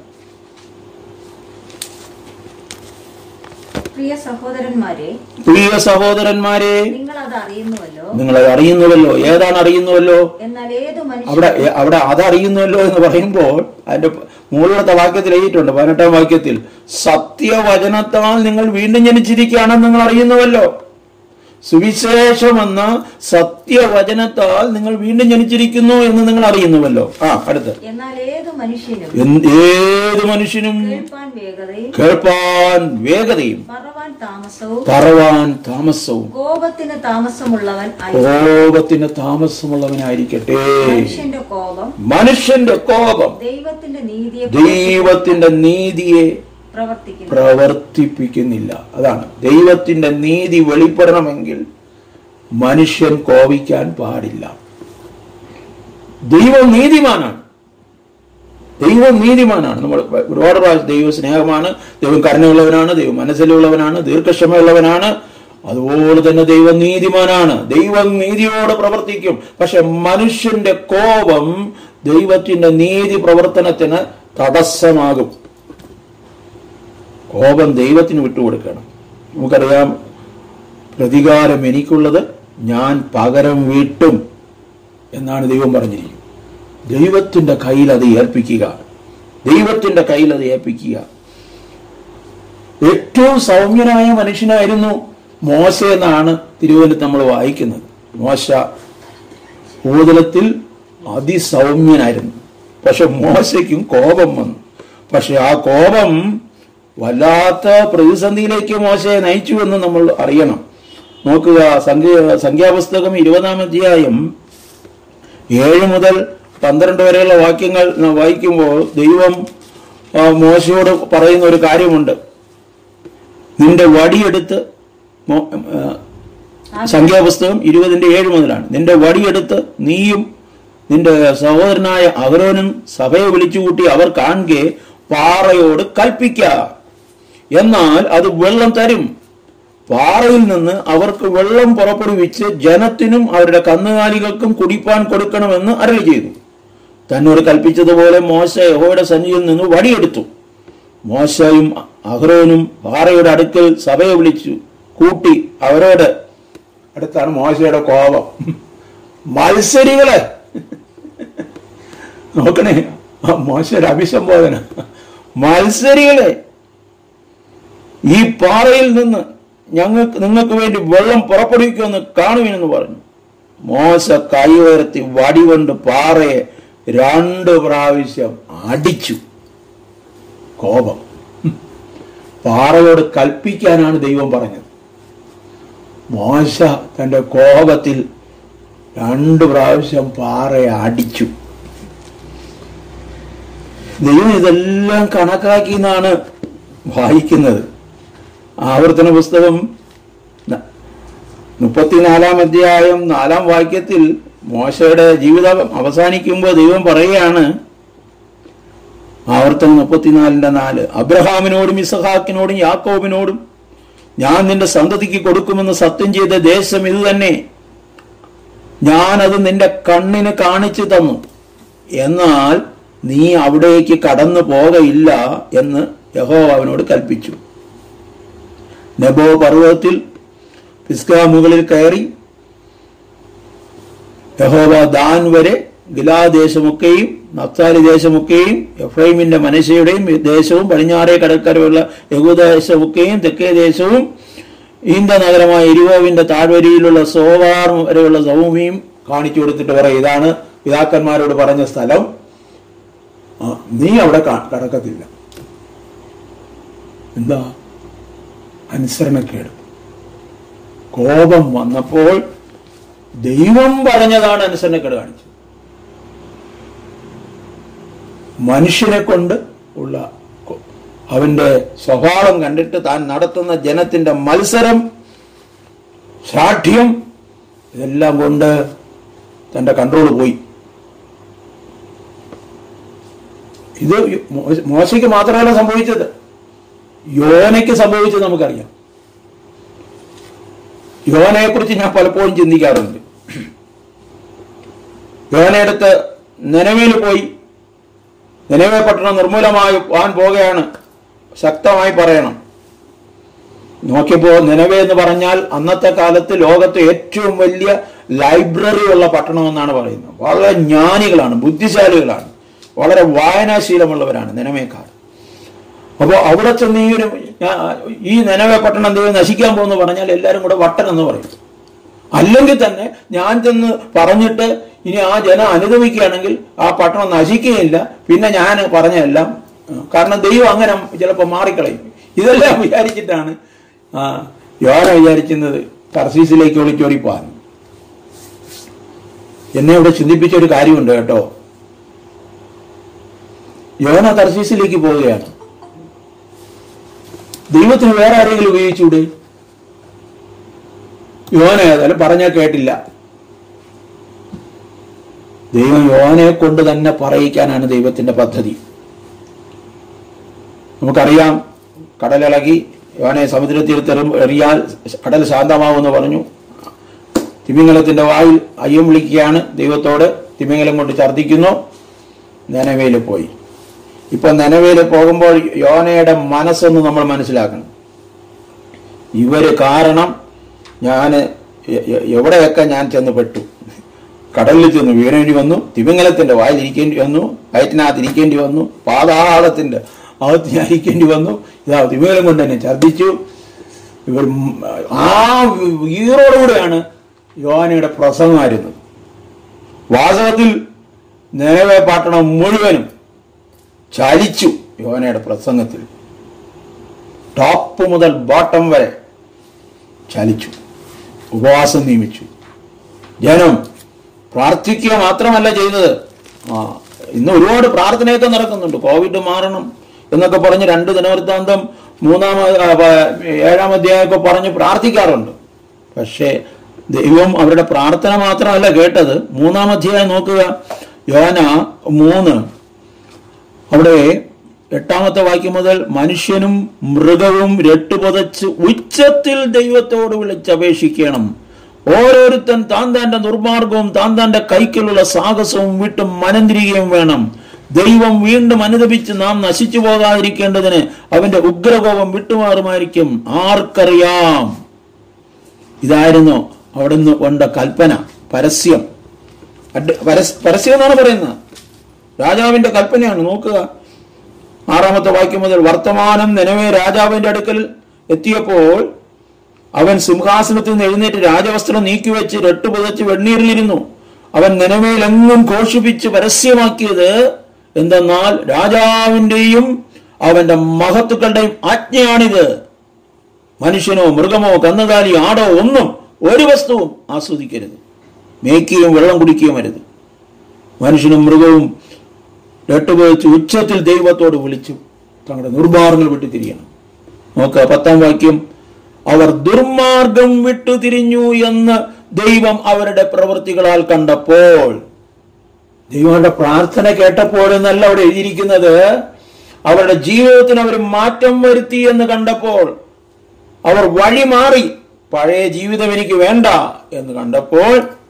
പ്രിയ സഹോദരന്മാരെ പ്രിയ സഹോദരന്മാരെ നിങ്ങൾ അത് അറിയുന്നുവല്ലോ നിങ്ങളത് അറിയുന്നുവല്ലോ ഏതാണ് അറിയുന്നുവല്ലോ എന്നാൽ ഏതു അവിടെ മനുഷ്യൻ അവിടെ അതറിയുന്നുവല്ലോ എന്ന് പറയുമ്പോൾ അതിന്റെ മുകളിലത്തെ വാക്യത്തിൽ എഴുതിയിട്ടുണ്ട് പതിനെട്ടാം വാക്യത്തിൽ സത്യവചനത്താൽ നിങ്ങൾ വീണ്ടും ജനിച്ചിരിക്കുകയാണെന്ന് നിങ്ങൾ അറിയുന്നുവല്ലോ സുവിശേഷമെന്ന സത്യവചനത്താൽ നിങ്ങൾ വീണ്ടും ജനിച്ചിരിക്കുന്നു എന്ന് നിങ്ങൾ അറിയുന്നുവല്ലോ ആ അടുത്ത് എന്നാൽ ഏത് മനുഷ്യനും എന്ത് ഏത് മനുഷ്യനും കേൾപ്പാൻ വേഗതയും കേൾപ്പാൻ വേഗതയും പറവാൻ താമസവും പറവാൻ താമസവും കോപത്തിന് താമസമുള്ളവൻ ആയി കോപത്തിന് താമസമുള്ളവനായിരിക്കട്ടെ മനുഷ്യന്റെ കോപം മനുഷ്യന്റെ കോപം ദൈവത്തിന്റെ നീതിയെ ദൈവത്തിന്റെ നീതിയെ പ്രവർത്തിക്കുന്നു പ്രവർത്തിപ്പിക്കുന്നില്ല അതാണ് ദൈവത്തിന്റെ നീതി വെളിപ്പെടണമെങ്കിൽ മനുഷ്യൻ കോപിക്കാൻ പാടില്ല ദൈവം നീതിമാനാണ് ദൈവം നീതിമാനാണ് നമ്മൾ ഒരുപാട് പ്രാവശ്യം ദൈവ സ്നേഹമാണ് ദൈവം കരുണയുള്ളവനാണ് ദൈവം മനസ്സിലുള്ളവനാണ് ദീർഘക്ഷമയുള്ളവനാണ് അതുപോലെ തന്നെ ദൈവം നീതിമാനാണ് ദൈവം നീതിയോട് പ്രവർത്തിക്കും പക്ഷെ മനുഷ്യന്റെ കോപം ദൈവത്തിന്റെ നീതി പ്രവർത്തനത്തിന് തടസ്സമാകും കോപം ദൈവത്തിന് വിട്ടുകൊടുക്കണം നമുക്കറിയാം പ്രതികാരം എനിക്കുള്ളത് ഞാൻ പകരം വീട്ടും എന്നാണ് ദൈവം പറഞ്ഞിരിക്കുന്നത് ദൈവത്തിന്റെ കയ്യിൽ അത് ഏൽപ്പിക്കുക ദൈവത്തിന്റെ കയ്യിൽ അത് ഏൽപ്പിക്കുക ഏറ്റവും സൗമ്യനായ മനുഷ്യനായിരുന്നു മോശ എന്നാണ് തിരുവനന്തപുരത്ത് നമ്മൾ വായിക്കുന്നത് മോശ ഭൂതലത്തിൽ അതിസൗമ്യനായിരുന്നു പക്ഷെ മോശയ്ക്കും കോപം വന്നു പക്ഷെ ആ കോപം വല്ലാത്ത പ്രതിസന്ധിയിലേക്ക് മോശയെ നയിച്ചു എന്ന് നമ്മൾ അറിയണം നോക്കുക സംഖ്യ സംഖ്യാപുസ്തകം ഇരുപതാം അധ്യായം ഏഴ് മുതൽ പന്ത്രണ്ട് വരെയുള്ള വാക്യങ്ങൾ നാം വായിക്കുമ്പോൾ ദൈവം ആ, മോശയോട് പറയുന്ന ഒരു കാര്യമുണ്ട് നിന്റെ വടിയെടുത്ത് മോ- ആ, സംഖ്യാപുസ്തകം ഇരുപതിന്റെ ഏഴ് മുതലാണ് നിന്റെ വടിയെടുത്ത് നീയും നിന്റെ സഹോദരനായ അഹരോനും സഭയെ വിളിച്ചുകൂട്ടി അവർ കാണുകെ പാറയോട് കൽപ്പിക്ക എന്നാൽ അത് വെള്ളം തരും പാറയിൽ നിന്ന് അവർക്ക് വെള്ളം പുറപ്പെടുവിച്ച് ജനത്തിനും അവരുടെ കന്നുകാലികൾക്കും കുടിപ്പാൻ കൊടുക്കണമെന്ന് അരളി ചെയ്തു തന്നോട് കൽപ്പിച്ചതുപോലെ മോശ യഹോയുടെ സന്നിധിയിൽ നിന്ന് വടിയെടുത്തു മോശയും അഹ്റോനും പാറയുടെ അടുക്കൽ സഭയെ വിളിച്ചു കൂട്ടി അവരോട് അടുത്താണ് മോശയുടെ കോപം മത്സരികളെ നോക്കണേ ആ മോശയുടെ അഭിസംബോധന മത്സരികളെ ഈ പാറയിൽ നിന്ന് ഞങ്ങൾക്ക് നിങ്ങൾക്ക് വേണ്ടി വെള്ളം പുറപ്പെടുവിക്കുമെന്ന് കാണുവിനെന്ന് പറഞ്ഞു മോശ കൈ ഉയർത്തി വടികൊണ്ട് പാറയെ രണ്ട് പ്രാവശ്യം അടിച്ചു കോപം പാറയോട് കൽപ്പിക്കാനാണ് ദൈവം പറഞ്ഞത് മോശ തന്റെ കോപത്തിൽ രണ്ട് പ്രാവശ്യം പാറയെ അടിച്ചു ദൈവം ഇതെല്ലാം കണക്കാക്കി എന്നാണ് വായിക്കുന്നത് ആവർത്തന പുസ്തകം ന- മുപ്പത്തിനാലാം അധ്യായം നാലാം വാക്യത്തിൽ മോശയുടെ ജീവിതം അവസാനിക്കുമ്പോൾ ദൈവം പറയുകയാണ് ആവർത്തനം മുപ്പത്തിനാലിന്റെ നാല് അബ്രഹാമിനോടും ഇസഹാക്കിനോടും യാക്കോബിനോടും ഞാൻ നിന്റെ സന്തതിക്ക് കൊടുക്കുമെന്ന് സത്യം ചെയ്ത ദേശം ഇത് തന്നെ ഞാനത് നിന്റെ കണ്ണിന് കാണിച്ചു തന്നു എന്നാൽ നീ അവിടേക്ക് കടന്നു പോകയില്ല എന്ന് യഹോവ അവനോട് കൽപ്പിച്ചു നെബോ പർവ്വതത്തിൽ പിസ്ക മുകളിൽ കയറി യഹോവ ദാൻ വരെ ഗിലാദേശമൊക്കെയും നഫ്താലി ദേശമൊക്കെയും എഫ്രൈമിന്റെ മനശയുടെയും ദേശവും പടിഞ്ഞാറേ കടൽക്കരയുള്ള യഹൂദേശമൊക്കെയും തെക്കേ ദേശവും ഈന്ത നഗരമായ എരിവോവിന്റെ താഴ്വരിയിലുള്ള സോവാർ വരെയുള്ള സൗമ്യയും കാണിച്ചു കൊടുത്തിട്ട് പറയും ഇതാണ് പിതാക്കന്മാരോട് പറഞ്ഞ സ്ഥലം ആ, നീ അവിടെ ക- കടക്കത്തില്ല എന്താ അനുസരണക്കേട് കോപം വന്നപ്പോൾ ദൈവം പറഞ്ഞതാണ് അനുസരണക്കേട് കാണിച്ചത് മനുഷ്യനെ കൊണ്ട് ഉള്ള കൊ- അവന്റെ സ്വഭാവം കണ്ടിട്ട് താൻ നടത്തുന്ന ജനത്തിന്റെ മത്സരം ശാഠ്യം ഇതെല്ലാം കൊണ്ട് തന്റെ കൺട്രോൾ പോയി ഇത് മോ- മോശയ്ക്ക് മാത്രമല്ല സംഭവിച്ചത് യോനയ്ക്ക് സംഭവിച്ചത് നമുക്കറിയാം യോനയെ കുറിച്ച് ഞാൻ പലപ്പോഴും ചിന്തിക്കാറുണ്ട് യോനയെടുത്ത് നിലവിൽ പോയി നിലവേ പട്ടണം നിർമ്മൂലമായി പോകാൻ പോകുകയാണ് ശക്തമായി പറയണം നോക്കിയപ്പോ നിലവേ എന്ന് പറഞ്ഞാൽ അന്നത്തെ കാലത്ത് ലോകത്തെ ഏറ്റവും വലിയ ലൈബ്രറി ഉള്ള പട്ടണം എന്നാണ് പറയുന്നത് വളരെ ജ്ഞാനികളാണ് ബുദ്ധിശാലികളാണ് വളരെ വായനാശീലമുള്ളവരാണ് നിലമേക്കാർ അപ്പോൾ അവിടെ ചെന്ന് ഈ ഒരു ഞാ- ഈ നിലവേ പട്ടണം ദൈവം നശിക്കാൻ പോകുന്നു പറഞ്ഞാൽ എല്ലാവരും കൂടെ വട്ടൻ എന്ന് പറയും അല്ലെങ്കിൽ തന്നെ ഞാൻ ചെന്ന് പറഞ്ഞിട്ട് ഇനി ആ ജനം അനുഗമിക്കുകയാണെങ്കിൽ ആ പട്ടണം നശിക്കുകയില്ല പിന്നെ ഞാൻ പറഞ്ഞതെല്ലാം ആ, കാരണം ദൈവം അങ്ങനെ ചിലപ്പോൾ മാറിക്കളയും ഇതെല്ലാം വിചാരിച്ചിട്ടാണ് ആ യോന വിചാരിക്കുന്നത് തർസീസിലേക്ക് ഒളിച്ചോടി പോകാൻ എന്നെ ഇവിടെ ചിന്തിപ്പിച്ച ഒരു കാര്യമുണ്ട് കേട്ടോ യോന തർസീസിലേക്ക് പോവുകയാണ് ദൈവത്തിന് വേറെ ആരെങ്കിലും ഉപയോഗിച്ചൂടെ യോന ഏതായാലും പറഞ്ഞാൽ കേട്ടില്ല ദൈവം യോനെ കൊണ്ട് തന്നെ പറയിക്കാനാണ് ദൈവത്തിന്റെ പദ്ധതി നമുക്കറിയാം കടലിളകി യോനെ സമുദ്രതീരത്ത് എറി- എറിയാൽ കടൽ ശാന്തമാവുമെന്ന് പറഞ്ഞു തിമിംഗലത്തിന്റെ വായിൽ അയ്യം വിളിക്കുകയാണ് ദൈവത്തോട് തിമിംഗലം കൊണ്ട് ഛർദ്ദിക്കുന്നു നനവയിൽ പോയി ഇപ്പൊ നനവയിൽ പോകുമ്പോൾ യോനയുടെ മനസ്സൊന്ന് നമ്മൾ മനസ്സിലാക്കണം ഇവര് കാരണം ഞാൻ എവിടെയൊക്കെ ഞാൻ ചെന്ന് പെട്ടു കടലിൽ ചെന്ന് വീഴേണ്ടി വന്നു തിമിംഗലത്തിന്റെ വായിൽ ഇരിക്കേണ്ടി വന്നു വയറ്റിനകത്ത് ഇരിക്കേണ്ടി വന്നു പാതാളത്തിന്റെ അകത്ത് ഞാൻ ഇരിക്കേണ്ടി വന്നു ഇതാ തിമിംഗലം കൊണ്ട് എന്നെ ഛർദ്ദിച്ചു ഇവർ ഉം ആ ഈറോടുകൂടെയാണ് യോനയുടെ പ്രസംഗമായിരുന്നത് വാസ്തവത്തിൽ നേവെ പാട്ടണം മുഴുവനും ചലിച്ചു യോനയുടെ പ്രസംഗത്തിൽ ടോപ്പ് മുതൽ ബോട്ടം വരെ ചലിച്ചു ഉപവാസം നിയമിച്ചു ജനം പ്രാർത്ഥിക്കുക മാത്രമല്ല ചെയ്തത് ആ ഇന്ന് ഒരുപാട് പ്രാർത്ഥനയൊക്കെ നടക്കുന്നുണ്ട് കോവിഡ് മാറണം എന്നൊക്കെ പറഞ്ഞ് രണ്ട് ദിനവൃത്താന്തം മൂന്നാം ആ, പ- ഏഴാം അധ്യായമൊക്കെ പറഞ്ഞ് പ്രാർത്ഥിക്കാറുണ്ട് പക്ഷേ ദൈവം അവരുടെ പ്രാർത്ഥന മാത്രമല്ല കേട്ടത് മൂന്നാം അധ്യായം നോക്കുക യോന മൂന്ന് അവിടെ എട്ടാമത്തെ വാക്യം മുതൽ മനുഷ്യനും മൃഗവും രട്ടുപുതച്ച് ഉച്ചത്തിൽ ദൈവത്തോട് വിളിച്ചപേക്ഷിക്കണം ഓരോരുത്തൻ താൻ താന്റെ നിർമാർഗവും താൻ താന്റെ കൈക്കലുള്ള സാഹസവും വിട്ട് മനംതിരികയും വേണം ദൈവം വീണ്ടും അനുദപിച്ച് നാം നശിച്ചു പോകാതിരിക്കേണ്ടതിന് അവന്റെ ഉഗ്രകോപം വിട്ടുമാറുമായിരിക്കും ആർക്കറിയാം ഇതായിരുന്നു അവിടുന്ന് കൊണ്ട കൽപ്പന പരസ്യം അഡ്- പരസ്- പരസ്യം എന്നാണ് പറയുന്നത് രാജാവിന്റെ കൽപ്പനയാണ് നോക്കുക ആറാമത്തെ വാക്യം മുതൽ വർത്തമാനം നിലവേ രാജാവിന്റെ അടുക്കൽ എത്തിയപ്പോൾ അവൻ സിംഹാസനത്തിൽ നിന്ന് എഴുന്നേറ്റ് രാജവസ്ത്രം നീക്കിവെച്ച് രട്ടുപുതച്ച് വെണ്ണീരിലിരുന്നു അവൻ നിലമേലെങ്ങും ഘോഷിപ്പിച്ച് പരസ്യമാക്കിയത് എന്തെന്നാൽ രാജാവിന്റെയും അവന്റെ മഹത്തുക്കളുടെയും ആജ്ഞയാണിത് മനുഷ്യനോ മൃഗമോ കന്നുകാലിയോ ആടോ ഒന്നും ഒരു വസ്തുവും ആസ്വദിക്കരുത് മേക്കുകയും വെള്ളം കുടിക്കുകയും അരുത് മനുഷ്യനും മൃഗവും രട്ടുപയോഗിച്ച് ഉച്ചത്തിൽ ദൈവത്തോട് വിളിച്ചു തങ്ങളുടെ നിർമാർഗങ്ങൾ വിട്ടു തിരിയണം നോക്ക പത്താം വാക്യം അവർ ദുർമാർഗം വിട്ടു തിരിഞ്ഞു എന്ന് ദൈവം അവരുടെ പ്രവൃത്തികളാൽ കണ്ടപ്പോൾ ദൈവങ്ങളുടെ പ്രാർത്ഥന കേട്ടപ്പോൾ എന്നല്ല അവിടെ എഴുതിയിരിക്കുന്നത് അവരുടെ ജീവിതത്തിന് അവർ മാറ്റം വരുത്തി എന്ന് കണ്ടപ്പോൾ അവർ വഴി മാറി പഴയ ജീവിതം എനിക്ക് വേണ്ട എന്ന് കണ്ടപ്പോൾ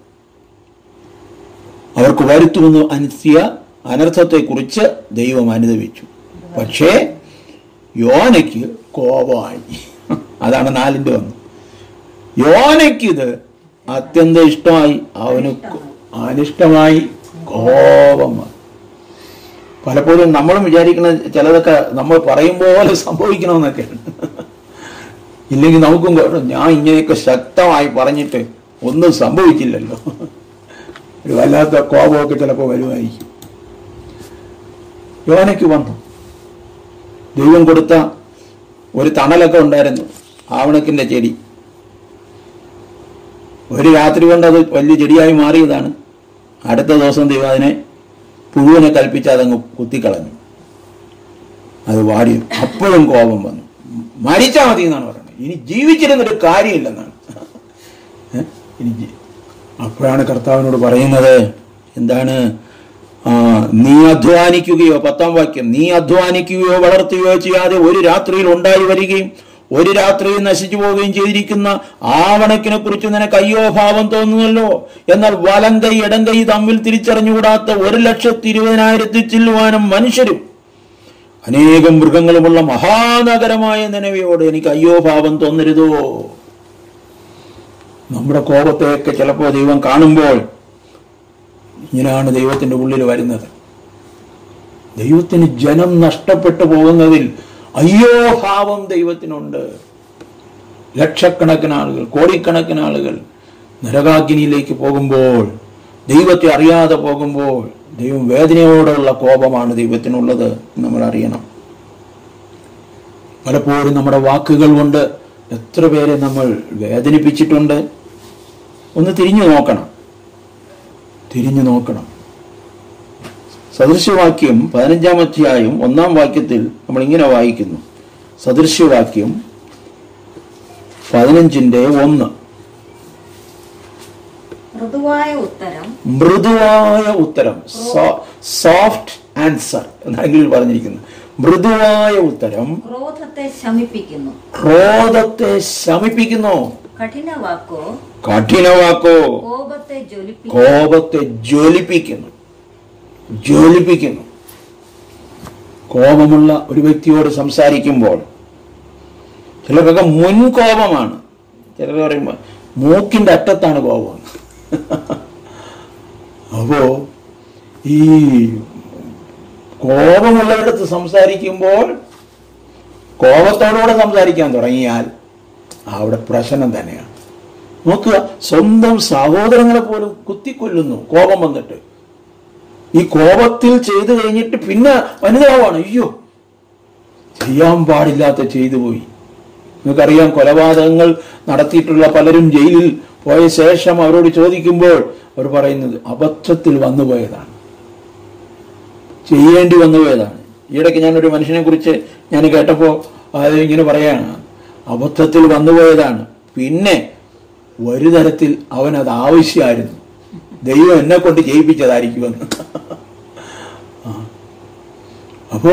അവർക്ക് വരുത്തുമെന്ന് അനിസ്യ അനർത്ഥത്തെക്കുറിച്ച് ദൈവം അനുദവിച്ചു പക്ഷേ യോനയ്ക്ക് കോപമായി അതാണ് നാലിന്റെ ഒന്ന് യോനയ്ക്കിത് അത്യന്തം ഇഷ്ടമായി അവന് അനിഷ്ടമായി കോപം വന്നു. പലപ്പോഴും നമ്മളും വിചാരിക്കുന്ന ചിലതൊക്കെ നമ്മൾ പറയും പോലെ സംഭവിക്കണമെന്നൊക്കെയാണ് ഇല്ലെങ്കിൽ നമുക്കും കേട്ടോ ഞാൻ ഇങ്ങനെയൊക്കെ ശക്തമായി പറഞ്ഞിട്ട് ഒന്നും സംഭവിച്ചില്ലല്ലോ ഒരു വല്ലാത്ത കോപമൊക്കെ ചിലപ്പോൾ വരുമായിരിക്കും യോനയ്ക്ക് വന്നു ദൈവം കൊടുത്ത ഒരു തണലൊക്കെ ഉണ്ടായിരുന്നു ആവണക്കിന്റെ ചെടി ഒരു രാത്രി കൊണ്ട് അത് വലിയ ചെടിയായി മാറിയതാണ് അടുത്ത ദിവസം ദൈവം അതിനെ പുഴുവിനെ കൽപ്പിച്ച് അതങ്ങ് കുത്തിക്കളഞ്ഞു അത് വാടി അപ്പോഴും കോപം വന്നു മരിച്ചാൽ മതി എന്നാണ് പറയുന്നത് ഇനി ജീവിച്ചിരുന്നൊരു കാര്യമില്ലെന്നാണ് ഏ? ഇനി ജി- അപ്പോഴാണ് കർത്താവിനോട് പറയുന്നത് എന്താണ് ആ, നീ അധ്വാനിക്കുകയോ പത്താം വാക്യം നീ അധ്വാനിക്കുകയോ വളർത്തുകയോ ചെയ്യാതെ ഒരു രാത്രിയിൽ ഉണ്ടായി വരികയും ഒരു രാത്രിയിൽ നശിച്ചു പോവുകയും ചെയ്തിരിക്കുന്ന ആവണക്കിനെ കുറിച്ച് നിനക്ക് അയ്യോ ഭാവം തോന്നുന്നല്ലോ എന്നാൽ വലം കൈ ഇടം കൈ തമ്മിൽ തിരിച്ചറിഞ്ഞുകൂടാത്ത ഒരു ലക്ഷത്തി ഇരുപതിനായിരത്തി ചില്ലുവാനും മനുഷ്യരും അനേകം മൃഗങ്ങളുമുള്ള മഹാനഗരമായ നിലവിയോട് എനിക്ക് അയ്യോ ഭാവം തോന്നരുതോ നമ്മുടെ കോപത്തെയൊക്കെ ചിലപ്പോൾ ദൈവം കാണുമ്പോൾ ഇങ്ങനെയാണ് ദൈവത്തിന്റെ ഉള്ളിൽ വരുന്നത് ദൈവത്തിന് ജനം നഷ്ടപ്പെട്ടു പോകുന്നതിൽ അയ്യോ ഭാവം ദൈവത്തിനുണ്ട് ലക്ഷക്കണക്കിന് ആളുകൾ കോടിക്കണക്കിന് ആളുകൾ നരകാഗ്നിയിലേക്ക് പോകുമ്പോൾ ദൈവത്തെ അറിയാതെ പോകുമ്പോൾ ദൈവം വേദനയോടുള്ള കോപമാണ് ദൈവത്തിനുള്ളത് എന്ന് നമ്മൾ അറിയണം പലപ്പോഴും നമ്മുടെ വാക്കുകൾ കൊണ്ട് എത്ര പേരെ നമ്മൾ വേദനിപ്പിച്ചിട്ടുണ്ട് ഒന്ന് തിരിഞ്ഞു നോക്കണം തിരിഞ്ഞു നോക്കണം സദൃശ്യവാക്യം പതിനഞ്ചാം അധ്യായം ഒന്നാം വാക്യത്തിൽ നമ്മൾ ഇങ്ങനെ വായിക്കുന്നു സദൃശ്യവാക്യം പതിനഞ്ചിന്റെ ഒന്ന് മൃദുവായ ഉത്തരം മൃദുവായ ഉത്തരം സോഫ്റ്റ് ആൻസർ എന്നാണ് പറഞ്ഞിരിക്കുന്നത് മൃദുവായ ഉത്തരം ക്രോധത്തെ ശമിപ്പിക്കുന്നു ക്രോധത്തെ ശമിപ്പിക്കുന്നു കഠിന വാക്കോ കഠിനവാക്കോ കോപത്തെ ജ്വലിപ്പിക്കുന്നു കോപത്തെ ജ്വലിപ്പിക്കുന്നു ജ്വലിപ്പിക്കുന്നു കോപമുള്ള ഒരു വ്യക്തിയോട് സംസാരിക്കുമ്പോൾ ചിലർക്കൊക്കെ മുൻ കോപമാണ് ചിലർ പറയുമ്പോൾ മൂക്കിന്റെ അറ്റത്താണ് കോപം അപ്പോ ഈ കോപമുള്ളവരടുത്ത് സംസാരിക്കുമ്പോൾ കോപത്തോടുകൂടെ സംസാരിക്കാൻ തുടങ്ങിയാൽ അവിടെ പ്രശ്നം തന്നെയാണ് നോക്കുക സ്വന്തം സഹോദരങ്ങളെ പോലും കുത്തിക്കൊല്ലുന്നു കോപം വന്നിട്ട് ഈ കോപത്തിൽ ചെയ്തു കഴിഞ്ഞിട്ട് പിന്നെ വനിതാവാണ് അയ്യോ ചെയ്യാൻ പാടില്ലാത്ത ചെയ്തു പോയി നിങ്ങൾക്കറിയാം കൊലപാതകങ്ങൾ നടത്തിയിട്ടുള്ള പലരും ജയിലിൽ പോയ ശേഷം അവരോട് ചോദിക്കുമ്പോൾ അവർ പറയുന്നത് അബദ്ധത്തിൽ വന്നുപോയതാണ് ചെയ്യേണ്ടി വന്നുപോയതാണ് ഈയിടയ്ക്ക് ഞാനൊരു മനുഷ്യനെ കുറിച്ച് ഞാൻ കേട്ടപ്പോൾ അത് ഇങ്ങനെ പറയാണ് അബദ്ധത്തിൽ വന്നുപോയതാണ് പിന്നെ ഒരു തരത്തിൽ അവൻ അത് ആവശ്യമായിരുന്നു ദൈവം എന്നെ കൊണ്ട് ചെയ്യിപ്പിച്ചതായിരിക്കുമെന്ന് ആ. അപ്പോ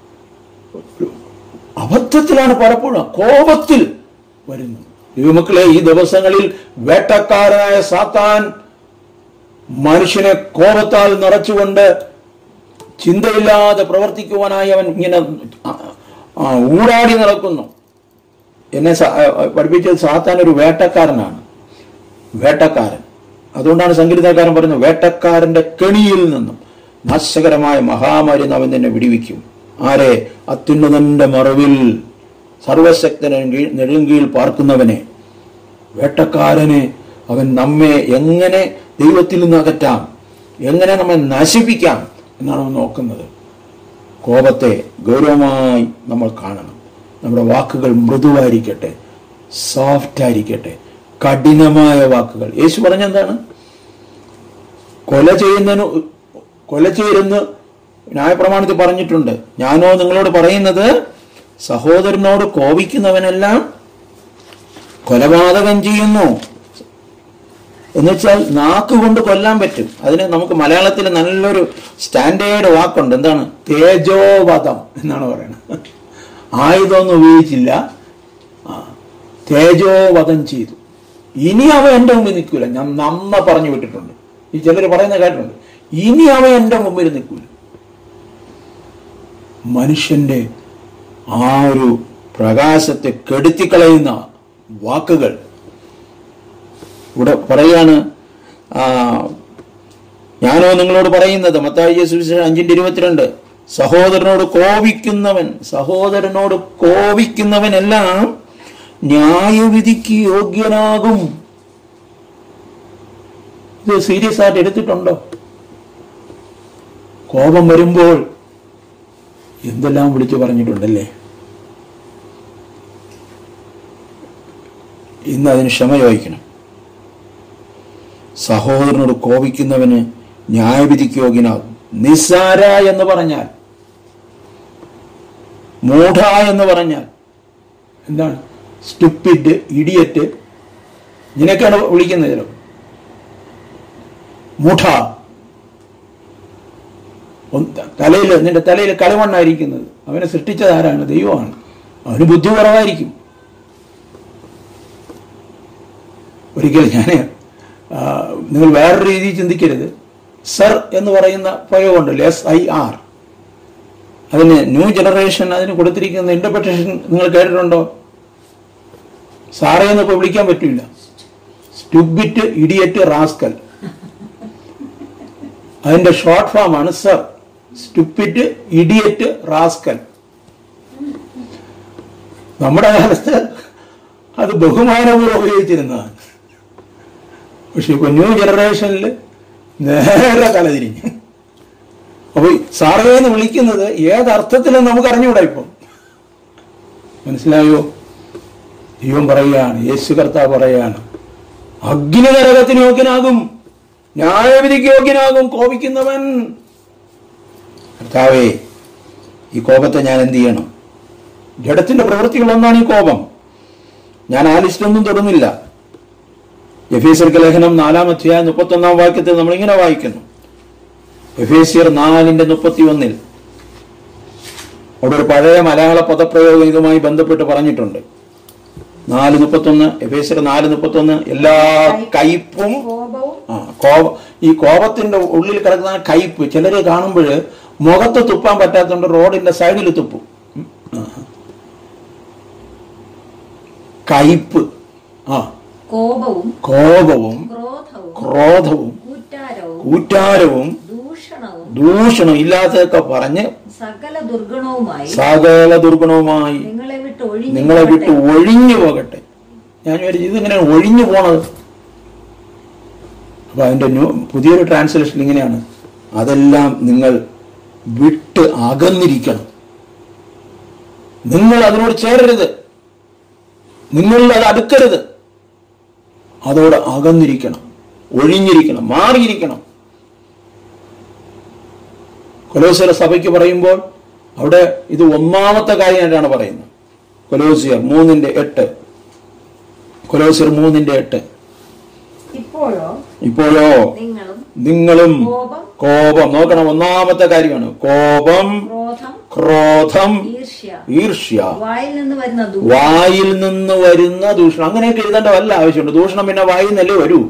അബദ്ധത്തിലാണ് പലപ്പോഴും കോപത്തിൽ വരുന്നു ദൈവമക്കളെ ഈ ദിവസങ്ങളിൽ വേട്ടക്കാരനായ സാത്താൻ മനുഷ്യനെ കോപത്താൽ നിറച്ചുകൊണ്ട് ചിന്തയില്ലാതെ പ്രവർത്തിക്കുവാനായി അവൻ ഇങ്ങനെ ആ, ആ, ഊടാടി നടക്കുന്നു എന്നെ സ- ആ, ആ, പഠിപ്പിച്ചത് സാത്താൻ ഒരു വേട്ടക്കാരനാണ് വേട്ടക്കാരൻ അതുകൊണ്ടാണ് സംഗീതക്കാരൻ പറയുന്നത് വേട്ടക്കാരന്റെ കെണിയിൽ നിന്നും നാശകരമായ മഹാമാരി അവൻ തന്നെ വിടിവിക്കും ആരെ അത്യുന്നതന്റെ മറവിൽ സർവശക്തനെ കീഴ്- നെടുങ്കീഴിൽ പാർക്കുന്നവനെ വേട്ടക്കാരനെ അവൻ നമ്മെ എങ്ങനെ ദൈവത്തിൽ നിന്ന് അകറ്റാം എങ്ങനെ നമ്മെ നശിപ്പിക്കാം എന്നാണ് അവൻ നോക്കുന്നത് കോപത്തെ ഗൗരവമായി നമ്മൾ കാണണം നമ്മുടെ വാക്കുകൾ മൃദുവായിരിക്കട്ടെ സോഫ്റ്റ് ആയിരിക്കട്ടെ കഠിനമായ വാക്കുകൾ യേശു പറഞ്ഞെന്താണ് കൊല ചെയ്യുന്നതിന് കൊല ചെയ്തെന്ന് ന്യായപ്രമാണത്തിൽ പറഞ്ഞിട്ടുണ്ട് ഞാനോ നിങ്ങളോട് പറയുന്നത് സഹോദരനോട് കോപിക്കുന്നവനെല്ലാം കൊലപാതകം ചെയ്യുന്നു എന്നുവെച്ചാൽ നാക്ക് കൊണ്ട് കൊല്ലാൻ പറ്റും അതിന് നമുക്ക് മലയാളത്തിൽ നല്ലൊരു സ്റ്റാൻഡേർഡ് വാക്കുണ്ട് എന്താണ് തേജോവധം എന്നാണ് പറയുന്നത് ആയുധമൊന്നും ഉപയോഗിച്ചില്ല ആ, തേജോവധം ചെയ്തു ഇനി അവ എൻ്റെ മുമ്പിൽ നിൽക്കൂല ഞാൻ നന്ന പറഞ്ഞു വിട്ടിട്ടുണ്ട് ഈ ചിലർ പറയുന്ന കേട്ടിട്ടുണ്ട് ഇനി അവ എൻ്റെ മുമ്പിൽ നിൽക്കൂല മനുഷ്യന്റെ ആ ഒരു പ്രകാശത്തെ കെടുത്തിക്കളയുന്ന വാക്കുകൾ ഇവിടെ പറയാണ് ആ, ഞാനോ നിങ്ങളോട് പറയുന്നത് മത്തായി സുവിശേഷം അഞ്ചിന്റെ ഇരുപത്തിരണ്ട് സഹോദരനോട് കോപിക്കുന്നവൻ സഹോദരനോട് കോപിക്കുന്നവനെല്ലാം ന്യായവിധിക്ക് യോഗ്യനാകും ഇത് സീരിയസ് ആയിട്ട് എടുത്തിട്ടുണ്ടോ കോപം വരുമ്പോൾ എന്തെല്ലാം വിളിച്ചു പറഞ്ഞിട്ടുണ്ടല്ലേ ഇന്ന് അതിന് ക്ഷമ ചോദിക്കണം സഹോദരനോട് കോപിക്കുന്നവന് ന്യായവിധിക്ക് യോഗ്യനാകും നിസ്സാര എന്ന് പറഞ്ഞാൽ മൂഢ എന്ന് പറഞ്ഞാൽ എന്താണ് സ്റ്റുപ്പിഡ് ഇഡിയറ്റ് ഇതിനൊക്കെയാണ് വിളിക്കുന്നത് ചിലപ്പോൾ മൂഢ തലയിൽ നിന്റെ തലയിൽ കളിമണ്ണായിരിക്കുന്നത് അവനെ സൃഷ്ടിച്ചത് ആരാണ് ദൈവമാണ് അവന് ബുദ്ധി കുറവായിരിക്കും ഒരിക്കലും ഞാൻ നിങ്ങൾ വേറൊരു രീതിയിൽ ചിന്തിക്കരുത് സർ എന്ന് പറയുന്ന പ്രയോഗമുണ്ടല്ലോ എസ് ഐ ആർ അതിന് ന്യൂ ജനറേഷൻ അതിന് കൊടുത്തിരിക്കുന്ന ഇന്റർപ്രിട്ടേഷൻ നിങ്ങൾ കേട്ടിട്ടുണ്ടോ സാറേ എന്ന് ഇപ്പോൾ വിളിക്കാൻ പറ്റില്ല സ്റ്റുബിറ്റ് ഇഡിയറ്റ് റാസ്കൽ അതിന്റെ ഷോർട്ട് ഫോം ആണ് സർ സ്റ്റുപ്പിറ്റ് ഇഡിയറ്റ് റാസ്കൽ നമ്മുടെ കാലത്ത് അത് ബഹുമാനപൂർവ്വം ഉപയോഗിച്ചിരുന്നതാണ് പക്ഷെ ഇപ്പൊ ന്യൂ ജനറേഷനിൽ നേരെ തലതിരിഞ്ഞു അപ്പൊ സാറേ എന്ന് വിളിക്കുന്നത് ഏതർത്ഥത്തിലും നമുക്ക് അറിഞ്ഞുകൂടാ ഇപ്പം മനസ്സിലായോ ദൈവം പറയുകയാണ് യേശു കർത്താവ് പറയുകയാണ് അഗ്നിനരകത്തിന് യോഗ്യനാകും ന്യായവിധിക്ക് യോഗ്യനാകും കോപിക്കുന്നവൻ കർത്താവേ ഈ കോപത്തെ ഞാൻ എന്ത് ചെയ്യണം ജഡത്തിന്റെ പ്രവൃത്തികളൊന്നാണ് ഈ കോപം ഞാൻ ആ ലിസ്റ്റൊന്നും തൊടുന്നില്ല എഫേസ്യർക്ക് ലേഖനം നാലാം അധ്യായം മുപ്പത്തൊന്നാം വാക്യത്തിൽ നമ്മൾ ഇങ്ങനെ വായിക്കുന്നു എഫേസ്യർ നാലിന്റെ മുപ്പത്തി ഒന്നിൽ അവിടെ ഒരു പഴയ മലയാള പദപ്രയോഗം ഇതുമായി ബന്ധപ്പെട്ട് പറഞ്ഞിട്ടുണ്ട് നാല് മുപ്പത്തൊന്ന് എഫേസ്യർ നാല് മുപ്പത്തൊന്ന് എല്ലാ കയ്പും കോപവും ആ കോപ ഈ കോപത്തിന്റെ ഉള്ളിൽ കിടക്കുന്ന കയ്പ് ചിലരെ കാണുമ്പോൾ മുഖത്ത് തുപ്പാൻ പറ്റാത്തതുകൊണ്ട് റോഡിന്റെ സൈഡിൽ തുപ്പും ഉം. ആ. കയ്പ് ആ കോപവും കോപവും ക്രോധവും ക്രോധവും കൂറ്റാരവും കൂറ്റാരവും ദൂഷണവും ദൂഷണം ഇല്ലാത്തതൊക്കെ പറഞ്ഞ് സകല ദുർഗുണവുമായി സകല ദുർഗുണവുമായി നിങ്ങളെ വിട്ട് ഒഴിഞ്ഞു നിങ്ങളെ വിട്ട് ഒഴിഞ്ഞു പോകട്ടെ ഞാൻ വിചാരിച്ചു ഇതിങ്ങനെ ഒഴിഞ്ഞു പോണത് അപ്പൊ അതിന്റെ ന്യൂ പുതിയൊരു ട്രാൻസ്ലേഷൻ ഇങ്ങനെയാണ് അതെല്ലാം നിങ്ങൾ വിട്ട് അകന്നിരിക്കണം നിങ്ങൾ അതിനോട് ചേരരുത് നിങ്ങളിൽ അത് അടുക്കരുത് അതോട് അകന്നിരിക്കണം ഒഴിഞ്ഞിരിക്കണം മാറിയിരിക്കണം കൊലോസിയർ സഭയ്ക്ക് പറയുമ്പോൾ അവിടെ ഇത് ഒന്നാമത്തെ കാര്യമായിട്ടാണ് പറയുന്നത് കൊലോസിയർ മൂന്നിന്റെ എട്ട് കൊലോസിയർ മൂന്നിന്റെ എട്ട് ഇപ്പോഴോ ഇപ്പോഴോ നിങ്ങളും നിങ്ങളും കോപം കോപം നോക്കണം ഒന്നാമത്തെ കാര്യമാണ് കോപം ക്രോധം ക്രോധം ഈർഷ്യ ഈർഷ്യ വായിൽ നിന്ന് വരുന്ന ദൂ വായിൽ നിന്ന് വരുന്ന ദൂഷണം അങ്ങനെയൊക്കെ എഴുതേണ്ട വല്ല ആവശ്യമുണ്ട് ദൂഷണം പിന്നെ വായിൽ നിന്നല്ലേ വരൂ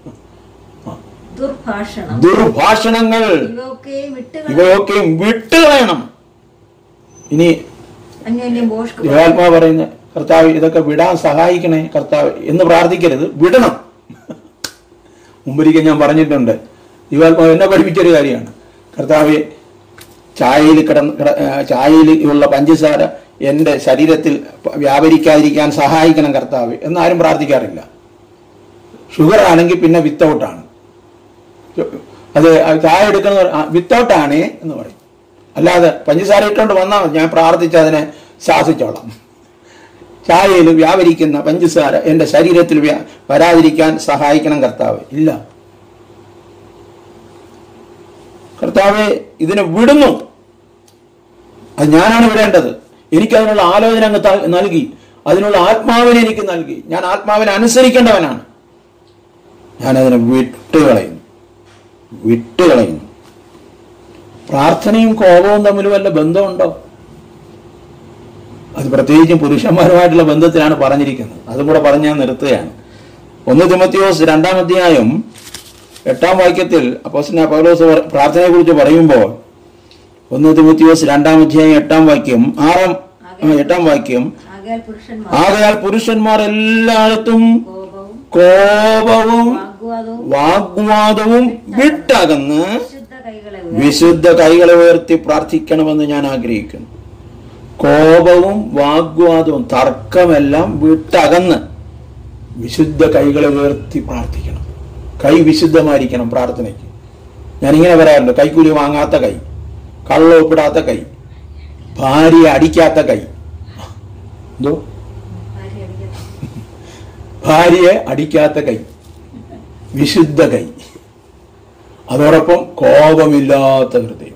ദുർഭാഷണം ദുർഭാഷണങ്ങൾ ഇവയൊക്കെ വിട്ടുകൾ ഇവയൊക്കെയും വിട്ടുകളയണം ഇനി അന്യോന്യം ബോഷ്ക്ക് ദേവാത്മാ പറയുന്ന കർത്താവ് ഇതൊക്കെ വിടാൻ സഹായിക്കണേ കർത്താവ് എന്ന് പ്രാർത്ഥിക്കരുത് വിടണം മുമ്പൊരിക്കൽ ഞാൻ പറഞ്ഞിട്ടുണ്ട് ദൈവാത്മാവ് എന്നെ പഠിപ്പിച്ചൊരു കാര്യമാണ് കർത്താവ് ചായയിൽ കിടന്ന് കിട ആ, ചായയിൽ ഉള്ള പഞ്ചസാര എൻ്റെ ശരീരത്തിൽ വ്യാപരിക്കാതിരിക്കാൻ സഹായിക്കണം കർത്താവ് എന്നാരും പ്രാർത്ഥിക്കാറില്ല ഷുഗർ ആണെങ്കിൽ പിന്നെ വിത്തൗട്ടാണ് അത് ചായ എടുക്കുന്ന വിത്തൗട്ടാണ് എന്ന് പറയും അല്ലാതെ പഞ്ചസാര ഇട്ടുകൊണ്ട് വന്നാൽ മതി. ഞാൻ പ്രാർത്ഥിച്ച് അതിനെ ശാസിച്ചോളാം ചായയിൽ വ്യാപരിക്കുന്ന പഞ്ചസാര എൻ്റെ ശരീരത്തിൽ വ്യാ- വരാതിരിക്കാൻ സഹായിക്കണം കർത്താവ് ഇല്ല കർത്താവ് ഇതിനെ വിടുന്നു അത് ഞാനാണ് വിടേണ്ടത് എനിക്ക് അതിനുള്ള ആലോചന അങ്ങ് ത- നൽകി അതിനുള്ള ആത്മാവിനെ എനിക്ക് നൽകി ഞാൻ ആത്മാവിനെ അനുസരിക്കേണ്ടവനാണ് ഞാനതിനെ വിട്ടുകളയുന്നു വിട്ടുകളയുന്നു പ്രാർത്ഥനയും കോപവും തമ്മിൽ വല്ല ബന്ധമുണ്ടോ അത് പ്രത്യേകിച്ചും പുരുഷന്മാരുമായിട്ടുള്ള ബന്ധത്തിലാണ് പറഞ്ഞിരിക്കുന്നത് അതും കൂടെ പറഞ്ഞ് ഞാൻ നിർത്തുകയാണ് ഒന്ന് തിമത്തിയോസ് രണ്ടാം അധ്യായം എട്ടാം വാക്യത്തിൽ അപ്പോസ്തലനായ പൗലോസ് പറ- പ്രാർത്ഥനയെക്കുറിച്ച് പറയുമ്പോൾ ഒന്ന് തിമത്തിയോസ് രണ്ടാം അധ്യായം എട്ടാം വാക്യം ആറാം ആ, എട്ടാം വാക്യം ആകയാൽ പുരുഷന്മാർ ആകയാൽ പുരുഷന്മാർ എല്ലായിടത്തും കോപവും കോപവും വാഗ്വാദവും വാഗ്വാദവും വിട്ടകന്ന് വിശുദ്ധ കൈകളെ വിശുദ്ധ കൈകളെ ഉയർത്തി പ്രാർത്ഥിക്കണമെന്ന് ഞാൻ ആഗ്രഹിക്കുന്നു കോപവും വാഗ്വാദവും തർക്കമെല്ലാം വിട്ടകന്ന് വിശുദ്ധ കൈകളെ ഉയർത്തി പ്രാർത്ഥിക്കണം കൈ വിശുദ്ധമായിരിക്കണം പ്രാർത്ഥനയ്ക്ക് ഞാനിങ്ങനെ പറയാറുണ്ട് കൈക്കൂലി വാങ്ങാത്ത കൈ കള്ള ഒപ്പിടാത്ത കൈ ഭാര്യ അടിക്കാത്ത കൈ എന്തോ ഭാര്യയെ അടിക്കാത്ത കൈ വിശുദ്ധ കൈ അതോടൊപ്പം കോപമില്ലാത്ത ഹൃദയം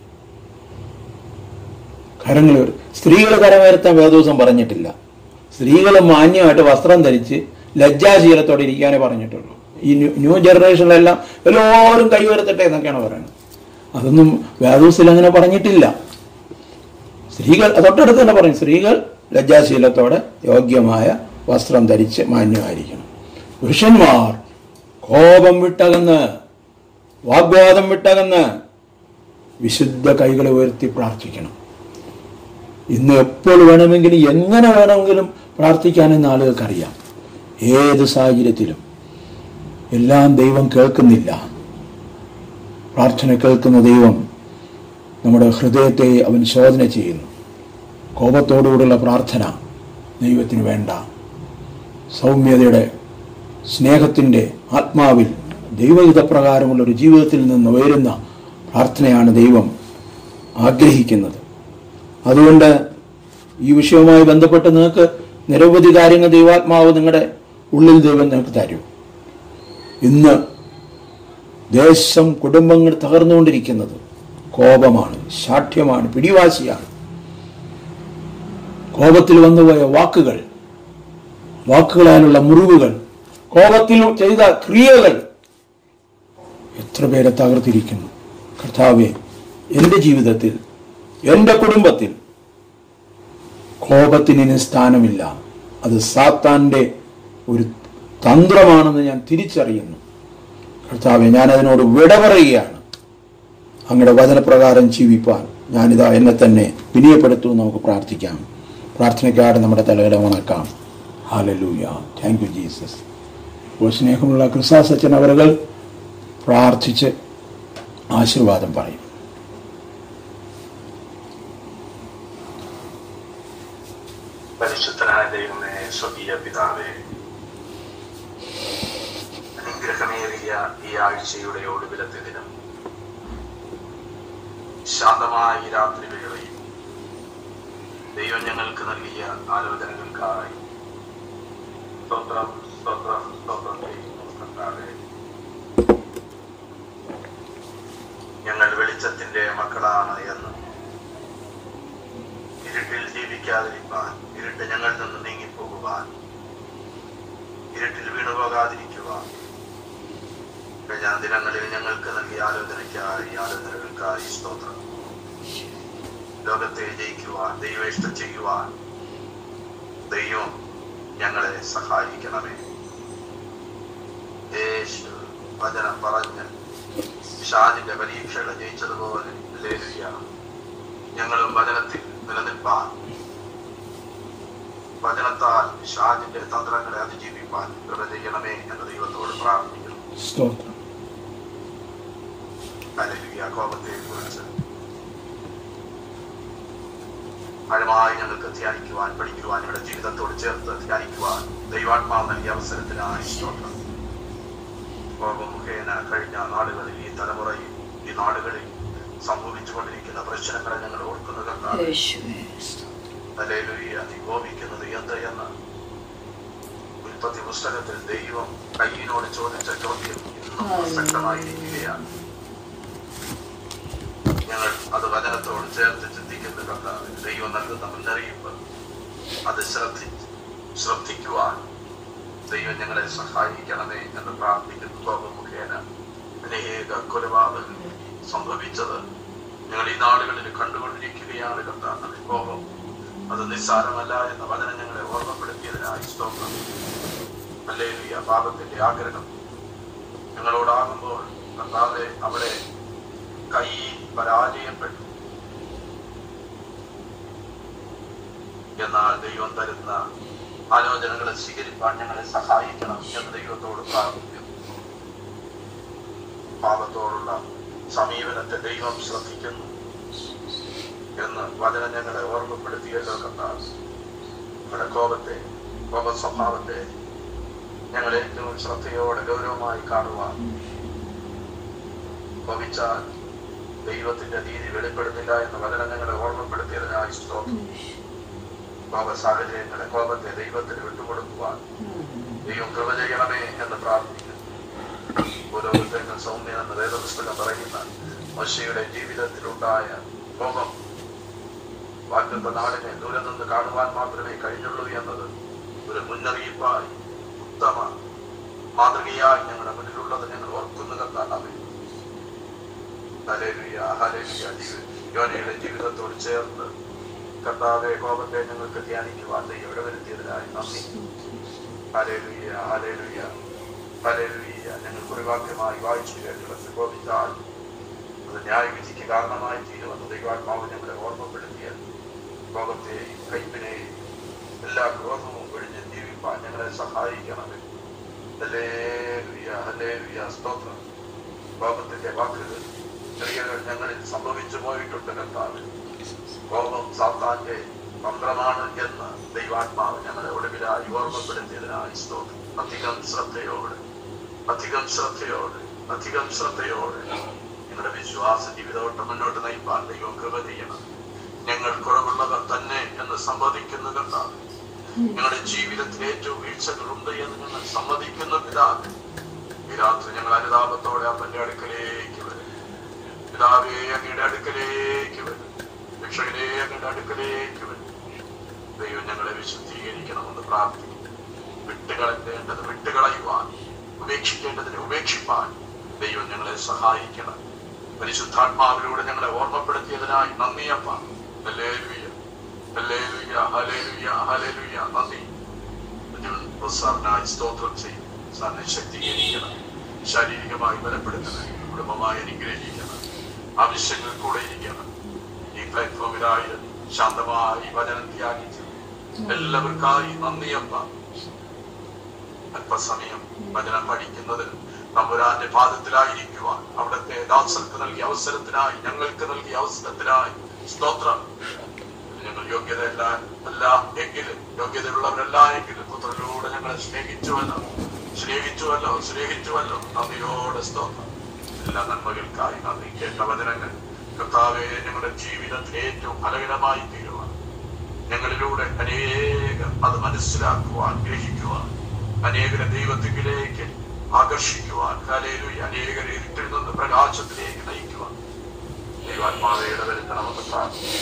കരങ്ങൾ ഉയർ- സ്ത്രീകൾ കരമുയർത്താൻ വേദോസം പറഞ്ഞിട്ടില്ല സ്ത്രീകൾ മാന്യമായിട്ട് വസ്ത്രം ധരിച്ച് ലജ്ജാശീലത്തോടെ ഇരിക്കാനേ പറഞ്ഞിട്ടുള്ളൂ ഈ ന്യൂ- ന്യൂ ജനറേഷനിലെല്ലാം എല്ലാവരും കൈ ഉയർത്തട്ടെ എന്നൊക്കെയാണ് പറയുന്നത് അതൊന്നും വേദോസിൽ അങ്ങനെ പറഞ്ഞിട്ടില്ല സ്ത്രീകൾ തൊട്ടടുത്ത് തന്നെ പറയും സ്ത്രീകൾ ലജ്ജാശീലത്തോടെ യോഗ്യമായ വസ്ത്രം ധരിച്ച് മാന്യമായിരിക്കണം പുരുഷന്മാർ കോപം വിട്ടകന്ന് വാഗ്വാദം വിട്ടകന്ന് വിശുദ്ധ കൈകളെ ഉയർത്തി പ്രാർത്ഥിക്കണം ഇന്ന് എപ്പോൾ വേണമെങ്കിലും എങ്ങനെ വേണമെങ്കിലും പ്രാർത്ഥിക്കാനെന്ന് ആളുകൾക്കറിയാം ഏത് സാഹചര്യത്തിലും എല്ലാം ദൈവം കേൾക്കുന്നില്ല പ്രാർത്ഥന കേൾക്കുന്ന ദൈവം നമ്മുടെ ഹൃദയത്തെ അവൻ ശോധന ചെയ്യുന്നു കോപത്തോടുകൂടിയുള്ള പ്രാർത്ഥന ദൈവത്തിന് വേണ്ട സൗമ്യതയുടെ സ്നേഹത്തിൻ്റെ ആത്മാവിൽ ദൈവഹിതപ്രകാരമുള്ള ഒരു ജീവിതത്തിൽ നിന്ന് ഉയരുന്ന പ്രാർത്ഥനയാണ് ദൈവം ആഗ്രഹിക്കുന്നത് അതുകൊണ്ട് ഈ വിഷയവുമായി ബന്ധപ്പെട്ട് നിങ്ങൾക്ക് നിരവധി കാര്യങ്ങൾ ദൈവാത്മാവ് നിങ്ങളുടെ ഉള്ളിൽ ദൈവം നിങ്ങൾക്ക് തരും ഇന്ന് ദേശം കുടുംബങ്ങൾ തകർന്നുകൊണ്ടിരിക്കുന്നത് കോപമാണ് ശാഠ്യമാണ് പിടിവാശിയാണ് കോപത്തിൽ വന്നുപോയ വാക്കുകൾ വാക്കുകളാലുള്ള മുറിവുകൾ കോപത്തിൽ ചെയ്ത ക്രിയകൾ എത്ര പേരെ തകർത്തിരിക്കുന്നു കർത്താവെ എൻ്റെ ജീവിതത്തിൽ എൻ്റെ കുടുംബത്തിൽ കോപത്തിന് ഇനി സ്ഥാനമില്ല അത് സാത്താന്റെ ഒരു തന്ത്രമാണെന്ന് ഞാൻ തിരിച്ചറിയുന്നു കർത്താവെ ഞാൻ അതിനോട് വിട പറയുകയാണ് അങ്ങയുടെ വചനപ്രകാരം ജീവിപ്പാൻ ഞാനിതാ എന്നെ തന്നെ വിനയപ്പെടുത്തുമെന്ന് നമുക്ക് പ്രാർത്ഥിക്കാം പ്രാർത്ഥനയ്ക്കായിട്ട് നമ്മുടെ തലകളെ ഉണക്കാം ഹാലലൂയ താങ്ക് യു ജീസസ് ഇപ്പോൾ സ്നേഹമുള്ള ക്രിസ്താസച്ചൻ അവരുകൾ പ്രാർത്ഥിച്ച് ആശീർവാദം പറയും പരിശുദ്ധനായ ദൈവമേ സ്വകീയ പിതാവേ അനുഗ്രഹമേറിയ ഈ ആഴ്ചയുടെ ഒടുവിലത്തെ ദിനം ശാന്തമായ ഈ രാത്രി വേളയിൽ ദൈവം ഞങ്ങൾക്ക് നൽകിയ ആലോചനകൾക്കായി സ്തോത്രം സ്തോത്രം സ്തോത്രം ചെയ്യുന്നു കർത്താവേ ഞങ്ങൾ വെളിച്ചത്തിന്റെ മക്കളാണ് എന്ന് ഇരുട്ടിൽ ജീവിക്കാതിരിക്കാൻ ഇരുട്ട് ഞങ്ങളിൽ നിന്ന് നീങ്ങിപ്പോകുവാൻ ഇരുട്ടിൽ വീണുപോകാതിരിക്കുവാൻ കഴിഞ്ഞ ദിനങ്ങളിൽ ഞങ്ങൾക്ക് നൽകിയ ആലോചനയ്ക്കായി ആലോചനകൾക്കായി സ്തോത്രം ലോകത്തെ ജയിക്കുവാൻ ദൈവേഷ്ടം ചെയ്യുവാൻ ദൈവം ഞങ്ങളെ സഹായിക്കണമേ യേശു വചനം പറഞ്ഞ് ഷാജിന്റെ പരീക്ഷകളെ ജയിച്ചതുപോലെ ലേലുയ ഞങ്ങളും വചനത്തിൽ നിലനിൽപ്പാൻ വചനത്താൽ ഷാജിന്റെ തന്ത്രങ്ങളെ അതിജീവിപ്പാൻ കൃപ ചെയ്യണമേ എന്ന് ദൈവത്തോട് പ്രാർത്ഥിക്കുന്നു സ്തോത്രം ഹല്ലേലൂയ കോപത്തെ കുറിച്ച് ആഴമായി ഞങ്ങൾക്ക് ധ്യാനിക്കുവാൻ പഠിക്കുവാൻ ഇവിടെ ജീവിതത്തോട് ചേർത്ത് ധ്യാനിക്കുവാൻ ദൈവാത്മാവ് നൽകിയ അവസരത്തിനായി സ്തോത്രം കോപം മുഖേന കഴിഞ്ഞ നാടുകളിൽ ഈ തലമുറയിൽ ഈ നാടുകളിൽ സംഭവിച്ചുകൊണ്ടിരിക്കുന്ന പ്രശ്നങ്ങളെ ഞങ്ങൾ ഓർക്കുന്ന കണ്ടാണ് ഹല്ലേലൂയ നീ കോപിക്കുന്നത് എന്ത് എന്ന് ഉൽപ്പത്തി പുസ്തകത്തിൽ ദൈവം കയ്യിനോട് ചോദിച്ച ചോദ്യം ഇന്നും പ്രസക്തമായിരിക്കുകയാണ് ഞങ്ങൾ അത് വചനത്തോട് ചേർത്ത് ചിന്തിക്കുന്ന കർത്താവ് ദൈവം നൽകുന്ന മുന്നറിയിപ്പ് അത് ശ്രദ്ധി ശ്രദ്ധിക്കുവാൻ ദൈവം ഞങ്ങളെ സഹായിക്കണമേ എന്ന് പ്രാർത്ഥിക്കുന്നു കോപം മുഖേന അനേക കൊലപാതകങ്ങൾ സംഭവിച്ചത് ഞങ്ങൾ ഈ നാടുകളിൽ കണ്ടുകൊണ്ടിരിക്കുകയാണ് കർത്താവ് കോപം അത് നിസ്സാരമല്ല എന്ന വചനം ഞങ്ങളെ ഓർമ്മപ്പെടുത്തിയതിനായി സ്തോത്രം അല്ലേലിയ പാപത്തിന്റെ ആഗ്രഹം ഞങ്ങളോടാകുമ്പോൾ കർത്താവെ അവിടെ കൈ പരാജയപ്പെട്ടു എന്നാൽ ദൈവം തരുന്ന ആലോചനകളെ സ്വീകരിപ്പാൻ ഞങ്ങളെ സഹായിക്കണം എന്ന് ദൈവത്തോട് പ്രാർത്ഥിക്കുന്നു പാപത്തോടുള്ള സമീപനത്തെ ദൈവം ശ്രദ്ധിക്കുന്നു എന്ന് വചനം ഞങ്ങളെ ഓർമ്മപ്പെടുത്തിയല്ലോ കണ്ടാൽ നമ്മുടെ കോപത്തെ കോപ സ്വഭാവത്തെ ഞങ്ങൾ ഏറ്റവും ശ്രദ്ധയോടെ ഗൗരവമായി കാണുവാൻ കോപിച്ചാൽ ദൈവത്തിന്റെ നീതി വെളിപ്പെടുന്നില്ല എന്ന് വചനം ഞങ്ങളെ ഓർമ്മപ്പെടുത്തിയതിനായി സ്തോത്രം കോപ സാഹചര്യങ്ങളെ കോപത്തെ ദൈവത്തിന് വിട്ടുകൊടുക്കുവാൻ ദൈവം കൃപ ചെയ്യണമേ എന്ന് പ്രാർത്ഥിക്കുന്നു പുരോഗതികൾ സൗമ്യ എന്ന വേദപുസ്തകം പറയുന്ന മഷിയുടെ ജീവിതത്തിലുണ്ടായ കോപം വാഗ്ദത്ത നാടിനെ ദൂരെ നിന്ന് കാണുവാൻ മാത്രമേ കഴിഞ്ഞുള്ളൂ എന്നത് ഒരു മുന്നറിയിപ്പായി ഉത്തമ മാതൃകയായി ഞങ്ങളുടെ മുന്നിലുള്ളത് ഞങ്ങൾ ഓർക്കുന്നു കത്താണമേ ഹല്ലേലൂയ, ഹല്ലേലൂയ. ജീവ- യോനയുടെ ജീവിതത്തോട് ചേർന്ന് കർത്താവെ കോപത്തെ ഞങ്ങൾക്ക് ധ്യാനിക്കുവാൻ ദൈവം ഇടവരുത്തിയതിനായി നന്ദി ഹല്ലേലൂയ, ഹല്ലേലൂയ, ഹല്ലേലൂയ. ഞങ്ങൾ കുറിവാക്യമായി വായിച്ചു കേട്ടിടത്ത് കോപിച്ചാൽ അത് ന്യായവിധിക്ക് കാരണമായി തീരുമെന്ന് ദൈവാത്മാവ് ഞങ്ങളെ ഓർമ്മപ്പെടുത്തിയ കോപത്തെയും കയ്പിനെയും എല്ലാ ക്രോധവും ഒഴിഞ്ഞ് ജീവിപ്പാൻ ഞങ്ങളെ സഹായിക്കണമേ ഹല്ലേലൂയ, ഹല്ലേലൂയ. സ്തോത്രം കോപത്തിന്റെ വാക്കുകൾ ക്രിയകൾ ഞങ്ങളിൽ സംഭവിച്ചു പോയിട്ടുണ്ട് കർത്താവ് കോപം സാത്താന്റെ തന്ത്രമാണ് എന്ന് ദൈവാത്മാവ് ഞങ്ങളെ ഒടുവിലായി ഓർമ്മപ്പെടുത്തിയതിനായി സ്തോത്രം അധികം ശ്രദ്ധയോടെ അധികം ശ്രദ്ധയോടെ അധികം ശ്രദ്ധയോടെ ഞങ്ങളുടെ വിശ്വാസ ജീവിതോട്ടം മുന്നോട്ട് നയിപ്പാൻ ദൈവം കൃപ ചെയ്യണം ഞങ്ങൾ കുറവുള്ളവർ തന്നെ എന്ന് സമ്മതിക്കുന്നു കണ്ടാൽ ഞങ്ങളുടെ ജീവിതത്തിൽ ഏറ്റവും വീഴ്ചകളുണ്ട് എന്ന് ഞങ്ങൾ സമ്മതിക്കുന്ന പിതാവ് ഈ രാത്രി ഞങ്ങൾ അനുതാപത്തോടെ അപ്പന്റെ അടുക്കലേക്ക് വരും പിതാവേ അങ്ങയുടെ അടുക്കലേക്ക് വരും രക്ഷകരെ അങ്ങയുടെ അടുക്കലേക്ക് വരും ദൈവം ഞങ്ങളെ വിശുദ്ധീകരിക്കണമെന്ന് പ്രാർത്ഥിക്കും വിട്ടുകളയേണ്ടത് വിട്ടുകളയുവാൻ ഉപേക്ഷിക്കേണ്ടതിനെ ഉപേക്ഷിപ്പാൻ ദൈവം ഞങ്ങളെ സഹായിക്കണം പരിശുദ്ധാത്മാവിലൂടെ ഞങ്ങളെ ഓർമ്മപ്പെടുത്തിയതിനായി നന്ദിയപ്പ ഹല്ലേലൂയ ഹല്ലേലൂയ ഹല്ലേലൂയ ഹല്ലേലൂയ നന്ദി സാറിനായി സ്തോത്രം ചെയ്യും സാറിനെ ശക്തീകരിക്കണം ശാരീരികമായി ബലപ്പെടുത്തണം കുടുംബമായി അനുഗ്രഹിക്കണം ആവശ്യങ്ങൾ കൂടെ ഇരിക്കണം ഈ പ്ലാറ്റ്ഫോമിലായി ശാന്തമായി വചനം ത്യാഗിച്ച് എല്ലാവർക്കായി നന്ദിയപ്പ അല്പസമയം വചനം പഠിക്കുന്നതിൽ തമ്പുരാന്റെ പാദത്തിലായിരിക്കുവാൻ അവിടുത്തെ ദാസർക്ക് നൽകിയ അവസരത്തിനായി ഞങ്ങൾക്ക് നൽകിയ അവസരത്തിനായി സ്തോത്രം ഞങ്ങൾ യോഗ്യതയല്ല അല്ല എങ്കിലും യോഗ്യതയുള്ളവരല്ല എങ്കിലും പുത്രനിലൂടെ ഞങ്ങളെ സ്നേഹിച്ചുവല്ലോ സ്നേഹിച്ചുവല്ലോ സ്നേഹിച്ചുവല്ലോ നന്ദിയോടെ സ്തോത്രം എല്ലാ നന്മകൾക്കായി നന്ദി കേട്ട വചനങ്ങൾ കർത്താവെ ഞങ്ങളുടെ ജീവിതത്തിൽ ഏറ്റവും ഫലകരമായി തീരുവാൻ ഞങ്ങളിലൂടെ അനേകം അത് മനസ്സിലാക്കുവാൻ ഗ്രഹിക്കുവാൻ അനേകരെ ദൈവത്തിലേക്ക് ആകർഷിക്കുവാൻ കലയിലും അനേകരെ ഇരുട്ടിൽ നിന്ന് പ്രകാശത്തിലേക്ക് നയിക്കുവാൻ ദൈവാത്മാവെ ഇടവരുത്തണമെന്ന് പ്രാർത്ഥിക്കുന്നു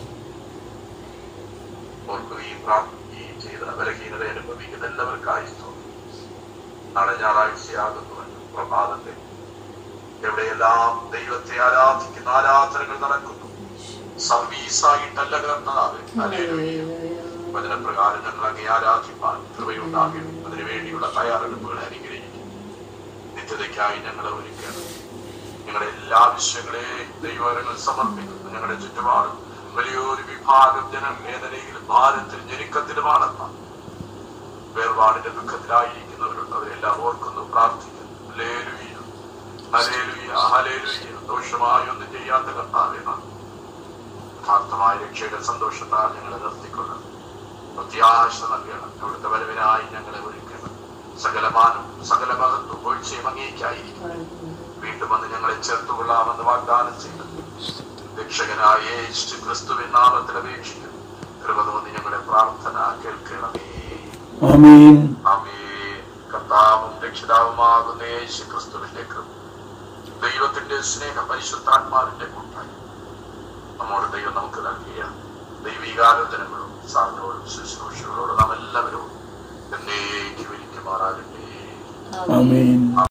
ഓർക്കുകയും പ്രാർത്ഥിക്കുകയും ചെയ്ത ബലഹീനത അനുഭവിക്കുന്ന എല്ലാവർക്കായി സ്തോത്രം. നാളെ ഞായറാഴ്ചയാകുന്നുവല്ലോ പ്രഭാതത്തിൽ എവിടെയെല്ലാം ദൈവത്തെ ആരാധിക്കുന്ന ആരാധനകൾ നടക്കുന്നു സർവീസായിട്ടല്ല കർത്താവേ ഹല്ലേലൂയ വചനപ്രകാരം ഞങ്ങൾ അങ്ങേ ആരാധിപ്പാൻ കൃപയുണ്ടാകണം അതിനുവേണ്ടിയുള്ള തയ്യാറെടുപ്പുകളെ അനുഗ്രഹിക്കും നിത്യതയ്ക്കായി ഞങ്ങളെ ഒരുക്കണം ഞങ്ങളുടെ എല്ലാ വിഷയങ്ങളെയും ദൈവങ്ങൾ സമർപ്പിക്കുന്നു ഞങ്ങളുടെ ചുറ്റുപാടും വലിയൊരു വിഭാഗം ജനം വേദനയിലും ഭാരത്തിലും ഞെരുക്കത്തിലുമാണെന്ന വേർപാടിന്റെ ദുഃഖത്തിലായിരിക്കുന്നവരുണ്ട് അവരെല്ലാം ഓർക്കുന്നു പ്രാർത്ഥിക്കുന്നു ഹല്ലേലൂയ ഹല്ലേലൂയ ഹല്ലേലൂയ ദോഷമായി ഒന്നും ചെയ്യാത്ത കർത്താവേ നന്ദി യഥാർത്ഥമായ രക്ഷയുടെ സന്തോഷത്താൽ ഞങ്ങളെ നിർത്തിക്കൊള്ളണം പ്രത്യാശ നൽകണം അവിടുത്തെ വരവിനായി ഞങ്ങളെ ഒരുക്കണം സകലമാനം സകല മഹത്വം വീഴ്ചയും അങ്ങേക്കായിരിക്കും വീണ്ടും വന്ന് ഞങ്ങളെ ചേർത്തുകൊള്ളാമെന്ന് വാഗ്ദാനം ചെയ്തു രക്ഷകനായ യേശു ക്രിസ്തുവിൻ നാമത്തിൽ അപേക്ഷിക്കുന്നു കൃപ തോന്നി ഞങ്ങളുടെ പ്രാർത്ഥന കേൾക്കണമേ ആമീൻ അമേ കർത്താവും രക്ഷിതാവുമാകുന്ന യേശു ക്രിസ്തുവിന്റെ കൃപ ദൈവത്തിന്റെ സ്നേഹ പരിശുദ്ധാത്മാവിന്റെ കൂട്ടായി നമ്മോട് ദൈവം നമുക്ക് നൽകിയ ദൈവികാലോചനകളും സാറിനോടും ശുശ്രൂഷകളോടും നാം എല്ലാവരും എന്നേക്കും ഇരിക്കുമാറാകട്ടെ ആമീൻ